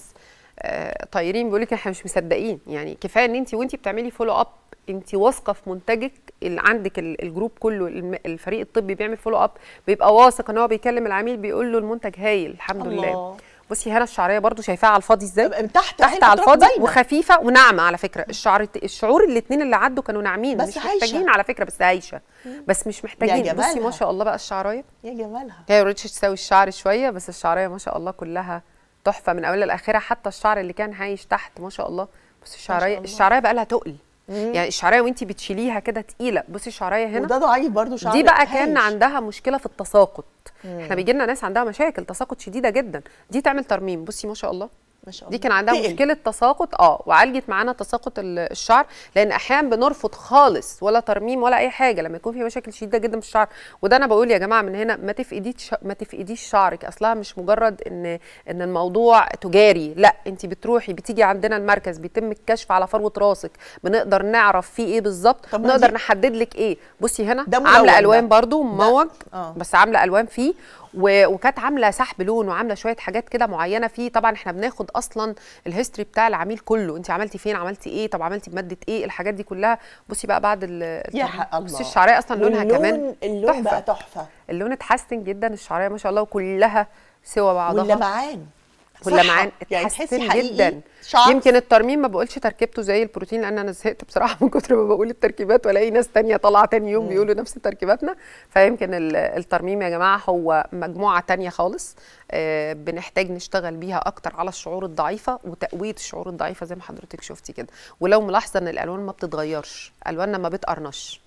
آه، طايرين بيقول لك احنا مش مصدقين يعني كفايه ان انت وانت بتعملي فولو اب انت واثقه في منتجك اللي عندك ال- الجروب كله الم- الفريق الطبي بيعمل فولو اب بيبقى واثق ان هو بيكلم العميل بيقول له المنتج هايل الحمد الله. لله بصي هنا الشعريه برضو شايفاها على الفاضي ازاي من تحت تحت أهي على الأطراف الفاضي باينة. وخفيفه وناعمه على فكره الشعر الشعور الاثنين اللي عدوا كانوا ناعمين بس مش هايشة. محتاجين على فكره بس هايشه بس مش محتاجين بصي جمالها. ما شاء الله بقى الشعرايه يا جمالها هي ريتش تساوي الشعر شويه بس الشعريه ما شاء الله كلها تحفه من اولها لاخرها حتى الشعر اللي كان هايش تحت ما شاء الله بصي الشعريه الله. الشعريه بقى لها تقل مم. يعني الشعريه وانتي بتشيليها كده تقيله بصي الشعريه هنا وده ضعيف برضو شعر دي بقى كان هايش. عندها مشكله في التساقط مم. احنا بيجي لنا ناس عندها مشاكل تساقط شديده جدا دي تعمل ترميم بصي ما شاء الله ما شاء دي الله كان عندها تقل. مشكله تساقط اه وعالجت معانا تساقط ال- الشعر لان احيانا بنرفض خالص ولا ترميم ولا اي حاجه لما يكون في مشاكل شديده جدا في الشعر وده انا بقول يا جماعه من هنا ما تفقديش ما تفقديش شعرك اصلها مش مجرد ان ان الموضوع تجاري لا انت بتروحي بتيجي عندنا المركز بيتم الكشف على فروه راسك بنقدر نعرف فيه ايه بالظبط طب ما نقدر دي- نحدد لك ايه بصي هنا ده ملون عامله ده. الوان برضو مموج آه. بس عامله الوان فيه و... وكانت عامله سحب لون وعامله شويه حاجات كده معينه فيه طبعا احنا بناخد اصلا الهيستوري بتاع العميل كله انت عملتي فين عملتي ايه طب عملتي بماده ايه الحاجات دي كلها بصي بقى بعد ال يا الترميم. حق الله بصي الشعريه اصلا لونها واللون- كمان اللون بقى تحفه اللون اتحسن جدا الشعريه ما شاء الله وكلها سوى بعضها واللمعان واللمعان يعني اتحسن تحسي حقيقي جدا شعر. يمكن الترميم ما بقولش تركيبته زي البروتين لان انا زهقت بصراحه من كتر ما بقول التركيبات والاقي ناس تانية طالعه تاني يوم بيقولوا نفس تركيباتنا فيمكن ال- الترميم يا جماعه هو مجموعه تانية خالص آه، بنحتاج نشتغل بيها اكتر على الشعور الضعيفه وتقويه الشعور الضعيفه زي ما حضرتك شفتي كده ولو ملاحظه ان الالوان ما بتتغيرش الواننا ما بتقرنش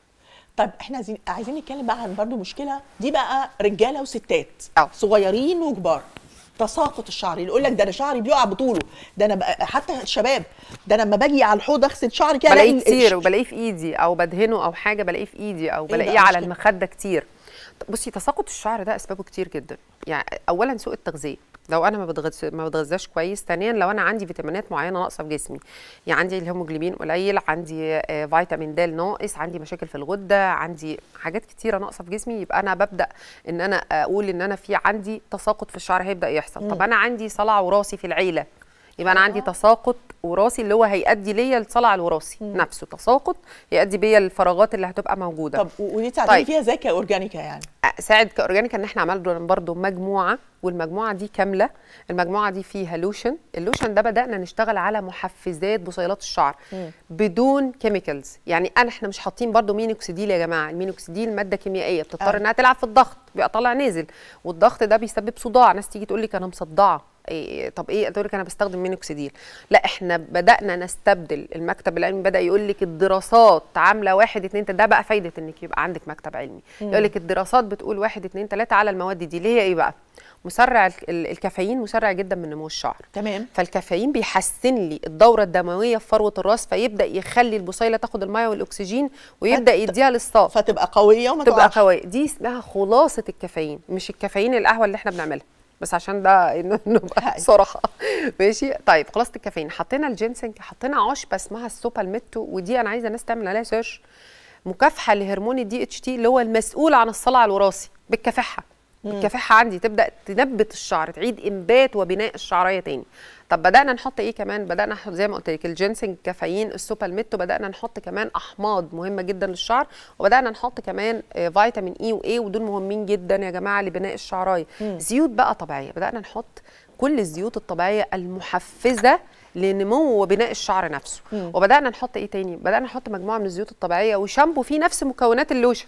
طب احنا عايزين عايزين نتكلم بقى عن برضو مشكله دي بقى رجاله وستات صغيرين وكبار تساقط الشعر اللي يقول لك ده انا شعري بيقع بطوله ده انا بقى حتى الشباب ده انا لما باجي على الحوض اغسل شعري كده بلاقيه ال- كتير وبلاقيه في ايدي او بدهنه او حاجه بلاقيه في ايدي او إيه بلاقيه بقى على مشكلة؟ المخده كتير طب بصي تساقط الشعر ده اسبابه كتير جدا يعني اولا سوء التغذيه لو انا ما بتغذى ما بتغذاش كويس ثانيا لو انا عندي فيتامينات معينه ناقصه في جسمي يعني عندي الهيموجلوبين قليل عندي آه، فيتامين د ناقص عندي مشاكل في الغده عندي حاجات كتيره ناقصه في جسمي يبقى انا ببدا ان انا اقول ان انا في عندي تساقط في الشعر هيبدا يحصل طب مم. انا عندي صلع وراثي في العيله يبقى انا عندي تساقط وراثي اللي هو هيؤدي ليا الصلع الوراثي نفسه تساقط يؤدي بيا الفراغات اللي هتبقى موجوده طب و- ودي تعتبري فيها زي كاورجانيكا يعني ساعد كاورجانيك ان احنا عملنا برضو مجموعه والمجموعه دي كامله المجموعه دي فيها لوشن اللوشن ده بدانا نشتغل على محفزات بصيلات الشعر مم. بدون كيميكالز يعني انا احنا مش حاطين برضو مينوكسيديل يا جماعه المينوكسيديل ماده كيميائيه بتضطر آه. انها تلعب في الضغط بيبقى طالع نازل والضغط ده بيسبب صداع ناس تيجي تقول لك انا مصدعه إيه طب ايه تقول لك انا بستخدم مينوكسيديل لا احنا بدانا نستبدل المكتب العلمي بدا يقول لك الدراسات عامله واحد اتنين تلاته ده بقى فايده انك يبقى عندك مكتب علمي مم. يقول لك الدراسات بتقول واحد اتنين تلاته على المواد دي اللي هي ايه بقى مسرع ال- ال- الكافيين مسرع جدا من نمو الشعر تمام فالكافيين بيحسن لي الدوره الدمويه في فروه الراس فيبدا يخلي البصيله تاخد الميه والاكسجين ويبدا فت- يديها للصاف فتبقى قويه وما تبقى تقعش. قويه دي اسمها خلاصه الكافيين مش الكافيين القهوه اللي احنا بنعملها بس عشان ده إنه نبقى صراحه ماشي طيب خلاصه الكافيين حطينا الجينسنج حطينا عشبه اسمها السوبالميتو ودي انا عايزه الناس تعمل عليها سيرش مكافحه لهرمون الدي اتش تي اللي هو المسؤول عن الصلع الوراثي بتكافحها مم. الكفاحه عندي تبدا تنبت الشعر تعيد انبات وبناء الشعريه تاني طب بدانا نحط ايه كمان بدانا نحط زي ما قلت لك الجينسنج الكافيين السوبالميتو بدانا نحط كمان احماض مهمه جدا للشعر وبدانا نحط كمان آه، فيتامين اي واي ودول مهمين جدا يا جماعه لبناء الشعرايه مم. زيوت بقى طبيعيه بدانا نحط كل الزيوت الطبيعيه المحفزه لنمو وبناء الشعر نفسه مم. وبدانا نحط ايه تاني بدانا نحط مجموعه من الزيوت الطبيعيه وشامبو فيه نفس مكونات اللوشن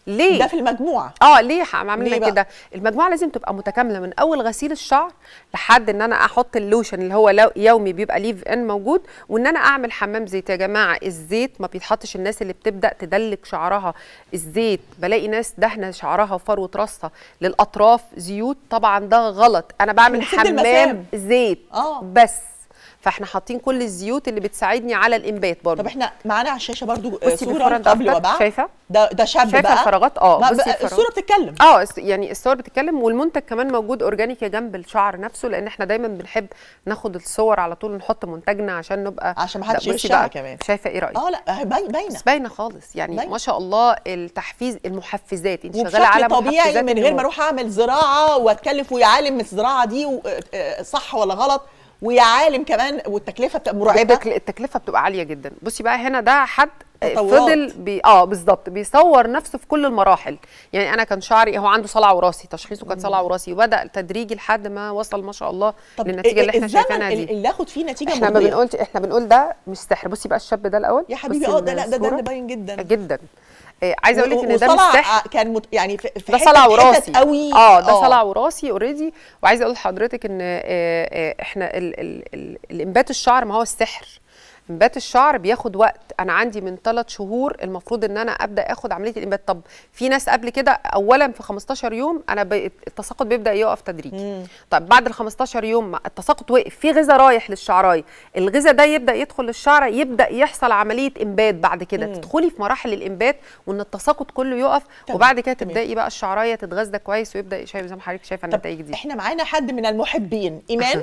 ليه ده في المجموعه اه ليه ح- ليه عملنا بقى؟ كده المجموعه لازم تبقى متكامله من اول غسيل الشعر لحد ان انا احط اللوشن اللي هو لو يومي بيبقى ليف ان موجود وان انا اعمل حمام زيت يا جماعه الزيت ما بيتحطش الناس اللي بتبدا تدلك شعرها الزيت بلاقي ناس دهنه شعرها وفروه راسها للاطراف زيوت طبعا ده غلط انا بعمل بتسد حمام المسام. زيت اه بس فاحنا حاطين كل الزيوت اللي بتساعدني على الانبات برضه طب احنا معانا على الشاشه برضو آه، بصي صوره before and قبل after. وبعد شايفه ده ده شاب شايفه بقى الفراغات اه ما بصي بقى الفراغات. الصوره بتتكلم اه الس- يعني الصور بتتكلم والمنتج كمان موجود اورجانيك يا جنب الشعر نفسه لان احنا دايما بنحب ناخد الصور على طول نحط منتجنا عشان نبقى عشان ما حدش لا، بصي يغشها بقى، كمان. شايفه ايه رايك اه لا باين- باينه بس باينه خالص يعني باينة. ما شاء الله التحفيز المحفزات انت شغاله وبشكل على طبيعي محفزات من غير ما النمو. اروح اعمل زراعه واتكلف ويا عالم من الزراعه دي و- آه، صح ولا غلط ويا عالم كمان والتكلفه بتبقى مرعبه التكل- التكلفه بتبقى عاليه جدا بصي بقى هنا ده حد تطورات. فضل بي اه بالظبط بيصور نفسه في كل المراحل يعني انا كان شعري هو عنده صلع وراثي تشخيصه كان صلع وراثي وبدا تدريجي لحد ما وصل ما شاء الله للنتيجه اللي احنا الزمن شايفينها دي اللي اخد فيه نتيجه احنا ما مرضيه بنقول احنا بنقول ده مش سحر بصي بقى الشاب ده الاول يا حبيبي بصي اه ده لا ده ده الصورة. اللي باين جدا جدا إيه عايزه اقول لك ان ده مش وصلع سحر كان مت... يعني في, في ده حتة- صلع حتت وراثي قوي اه ده صلع وراثي اوريدي وعايزه اقول لحضرتك ان آه، آه، احنا ال ال ال الانبات الشعر ما هو السحر انبات الشعر بياخد وقت انا عندي من ثلاث شهور المفروض ان انا ابدا اخد عمليه الانبات طب في ناس قبل كده اولا في 15 يوم انا ب... التساقط بيبدا يقف تدريجي طب بعد ال 15 يوم ما التساقط وقف في غذاء رايح للشعرايه الغذاء ده يبدا يدخل للشعر يبدا يحصل عمليه انبات بعد كده تدخلي في مراحل الانبات وان التساقط كله يقف وبعد كده تبداي بقى الشعرايه تتغذى كويس ويبدا شايف زي ما حضرتك شايفه النتائج دي احنا معانا حد من المحبين ايمان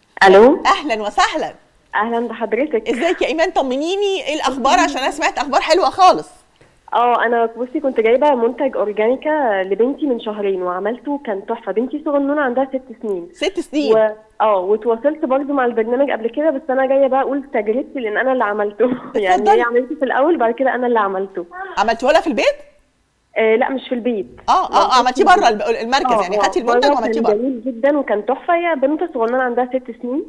الو اهلا وسهلا اهلا بحضرتك ازيك يا ايمان طمنيني ايه الاخبار عشان انا سمعت اخبار حلوه خالص اه انا بصي كنت جايبه منتج اورجانيكا لبنتي من شهرين وعملته كان تحفه بنتي صغنونه عندها ست سنين ست سنين و... اه وتواصلت برضو مع البرنامج قبل كده بس انا جايه بقى اقول تجربتي لان انا اللي عملته يعني هي عملته في الاول بعد كده انا اللي عملته عملتوه لها في البيت آه لا مش في البيت اه اه عملتيه بره الب- المركز يعني خدتي المنتج وعملتيه بره بره جميل جدا وكان تحفه هي بنوته صغننه عندها ست سنين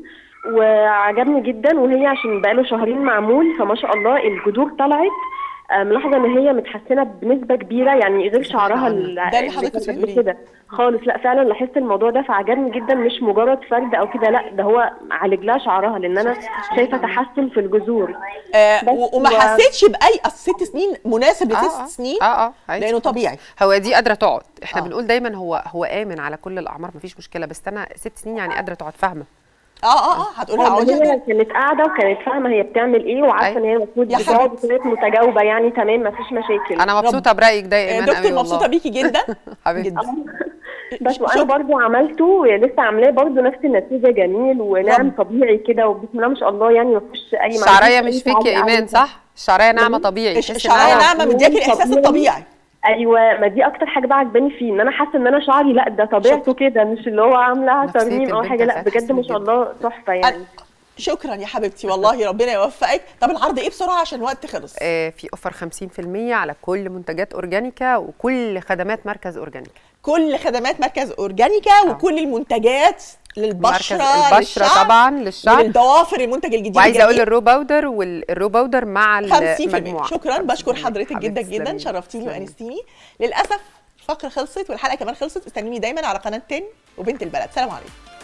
وعجبني جدا وهي عشان بقاله شهرين معمول فما شاء الله الجذور طلعت آه، ملاحظه ان هي متحسنه بنسبه كبيره يعني غير شعرها ال- ده اللي حضرتك كان قبل بتقوليه. كده خالص لا فعلا لاحظت الموضوع ده فعجبني جدا مش مجرد فرد او كده لا ده هو عالج لها شعرها لان انا شايفه تحسن في الجذور آه بس و- وما و- حسيتش باي اصل ست سنين مناسب آه، لست آه. سنين اه اه عادي لانه خالص. طبيعي هو دي قادره تقعد احنا آه. بنقول دايما هو هو امن على كل الاعمار مفيش مشكله بس انا ست سنين يعني قادره تقعد فاهمه اه اه اه هتقولي اه اقعدي هي كانت قاعده وكانت فاهمه هي بتعمل ايه وعارفه ان هي المفروض يا بتقعد وكانت متجاوبه يعني تمام مفيش مشاكل انا مبسوطه برايك ده يا آه، ايمان دكتور قوي مبسوطه والله. بيكي جدا حبيبتي بس وانا برضو عملته لسه عاملاه برضو نفس النتيجه جميل وناعم طبيعي كده وبسم الله ما شاء الله يعني ما فيش اي الشعريه معلش مش أي فيك يا تعليق ايمان عليها. صح الشعريه ناعمه طبيعي تحسي الشعريه إنها- ناعمه مدياكي الاحساس الطبيعي ايوه ما دي اكتر حاجه بقى عجباني فيه ان انا حاسه ان انا شعري لا ده طبيعته كده مش اللي هو عاملها نفسية ترميم او البنت حاجه لا هتلاقيها بجد ما شاء الله تحفه يعني شكرا يا حبيبتي والله ربنا يوفقك طب العرض ايه بسرعه عشان الوقت خلص آه في اوفر 50% على كل منتجات اورجانيكا وكل خدمات مركز اورجانيكا كل خدمات مركز اورجانيكا وكل المنتجات للبشره مركز البشره للشعر، طبعا للشعر وللضوافر المنتج الجديد وعايزه اقول الجميل. الرو باودر والرو باودر مع 50% المجموعه شكرا بشكر حضرتك جدا حبيبتي جدا تسلمي. شرفتيني تسلمي. وانستيني للاسف الفقره خلصت والحلقه كمان خلصت استنوني دايما على قناه 10 وبنت البلد سلام عليكم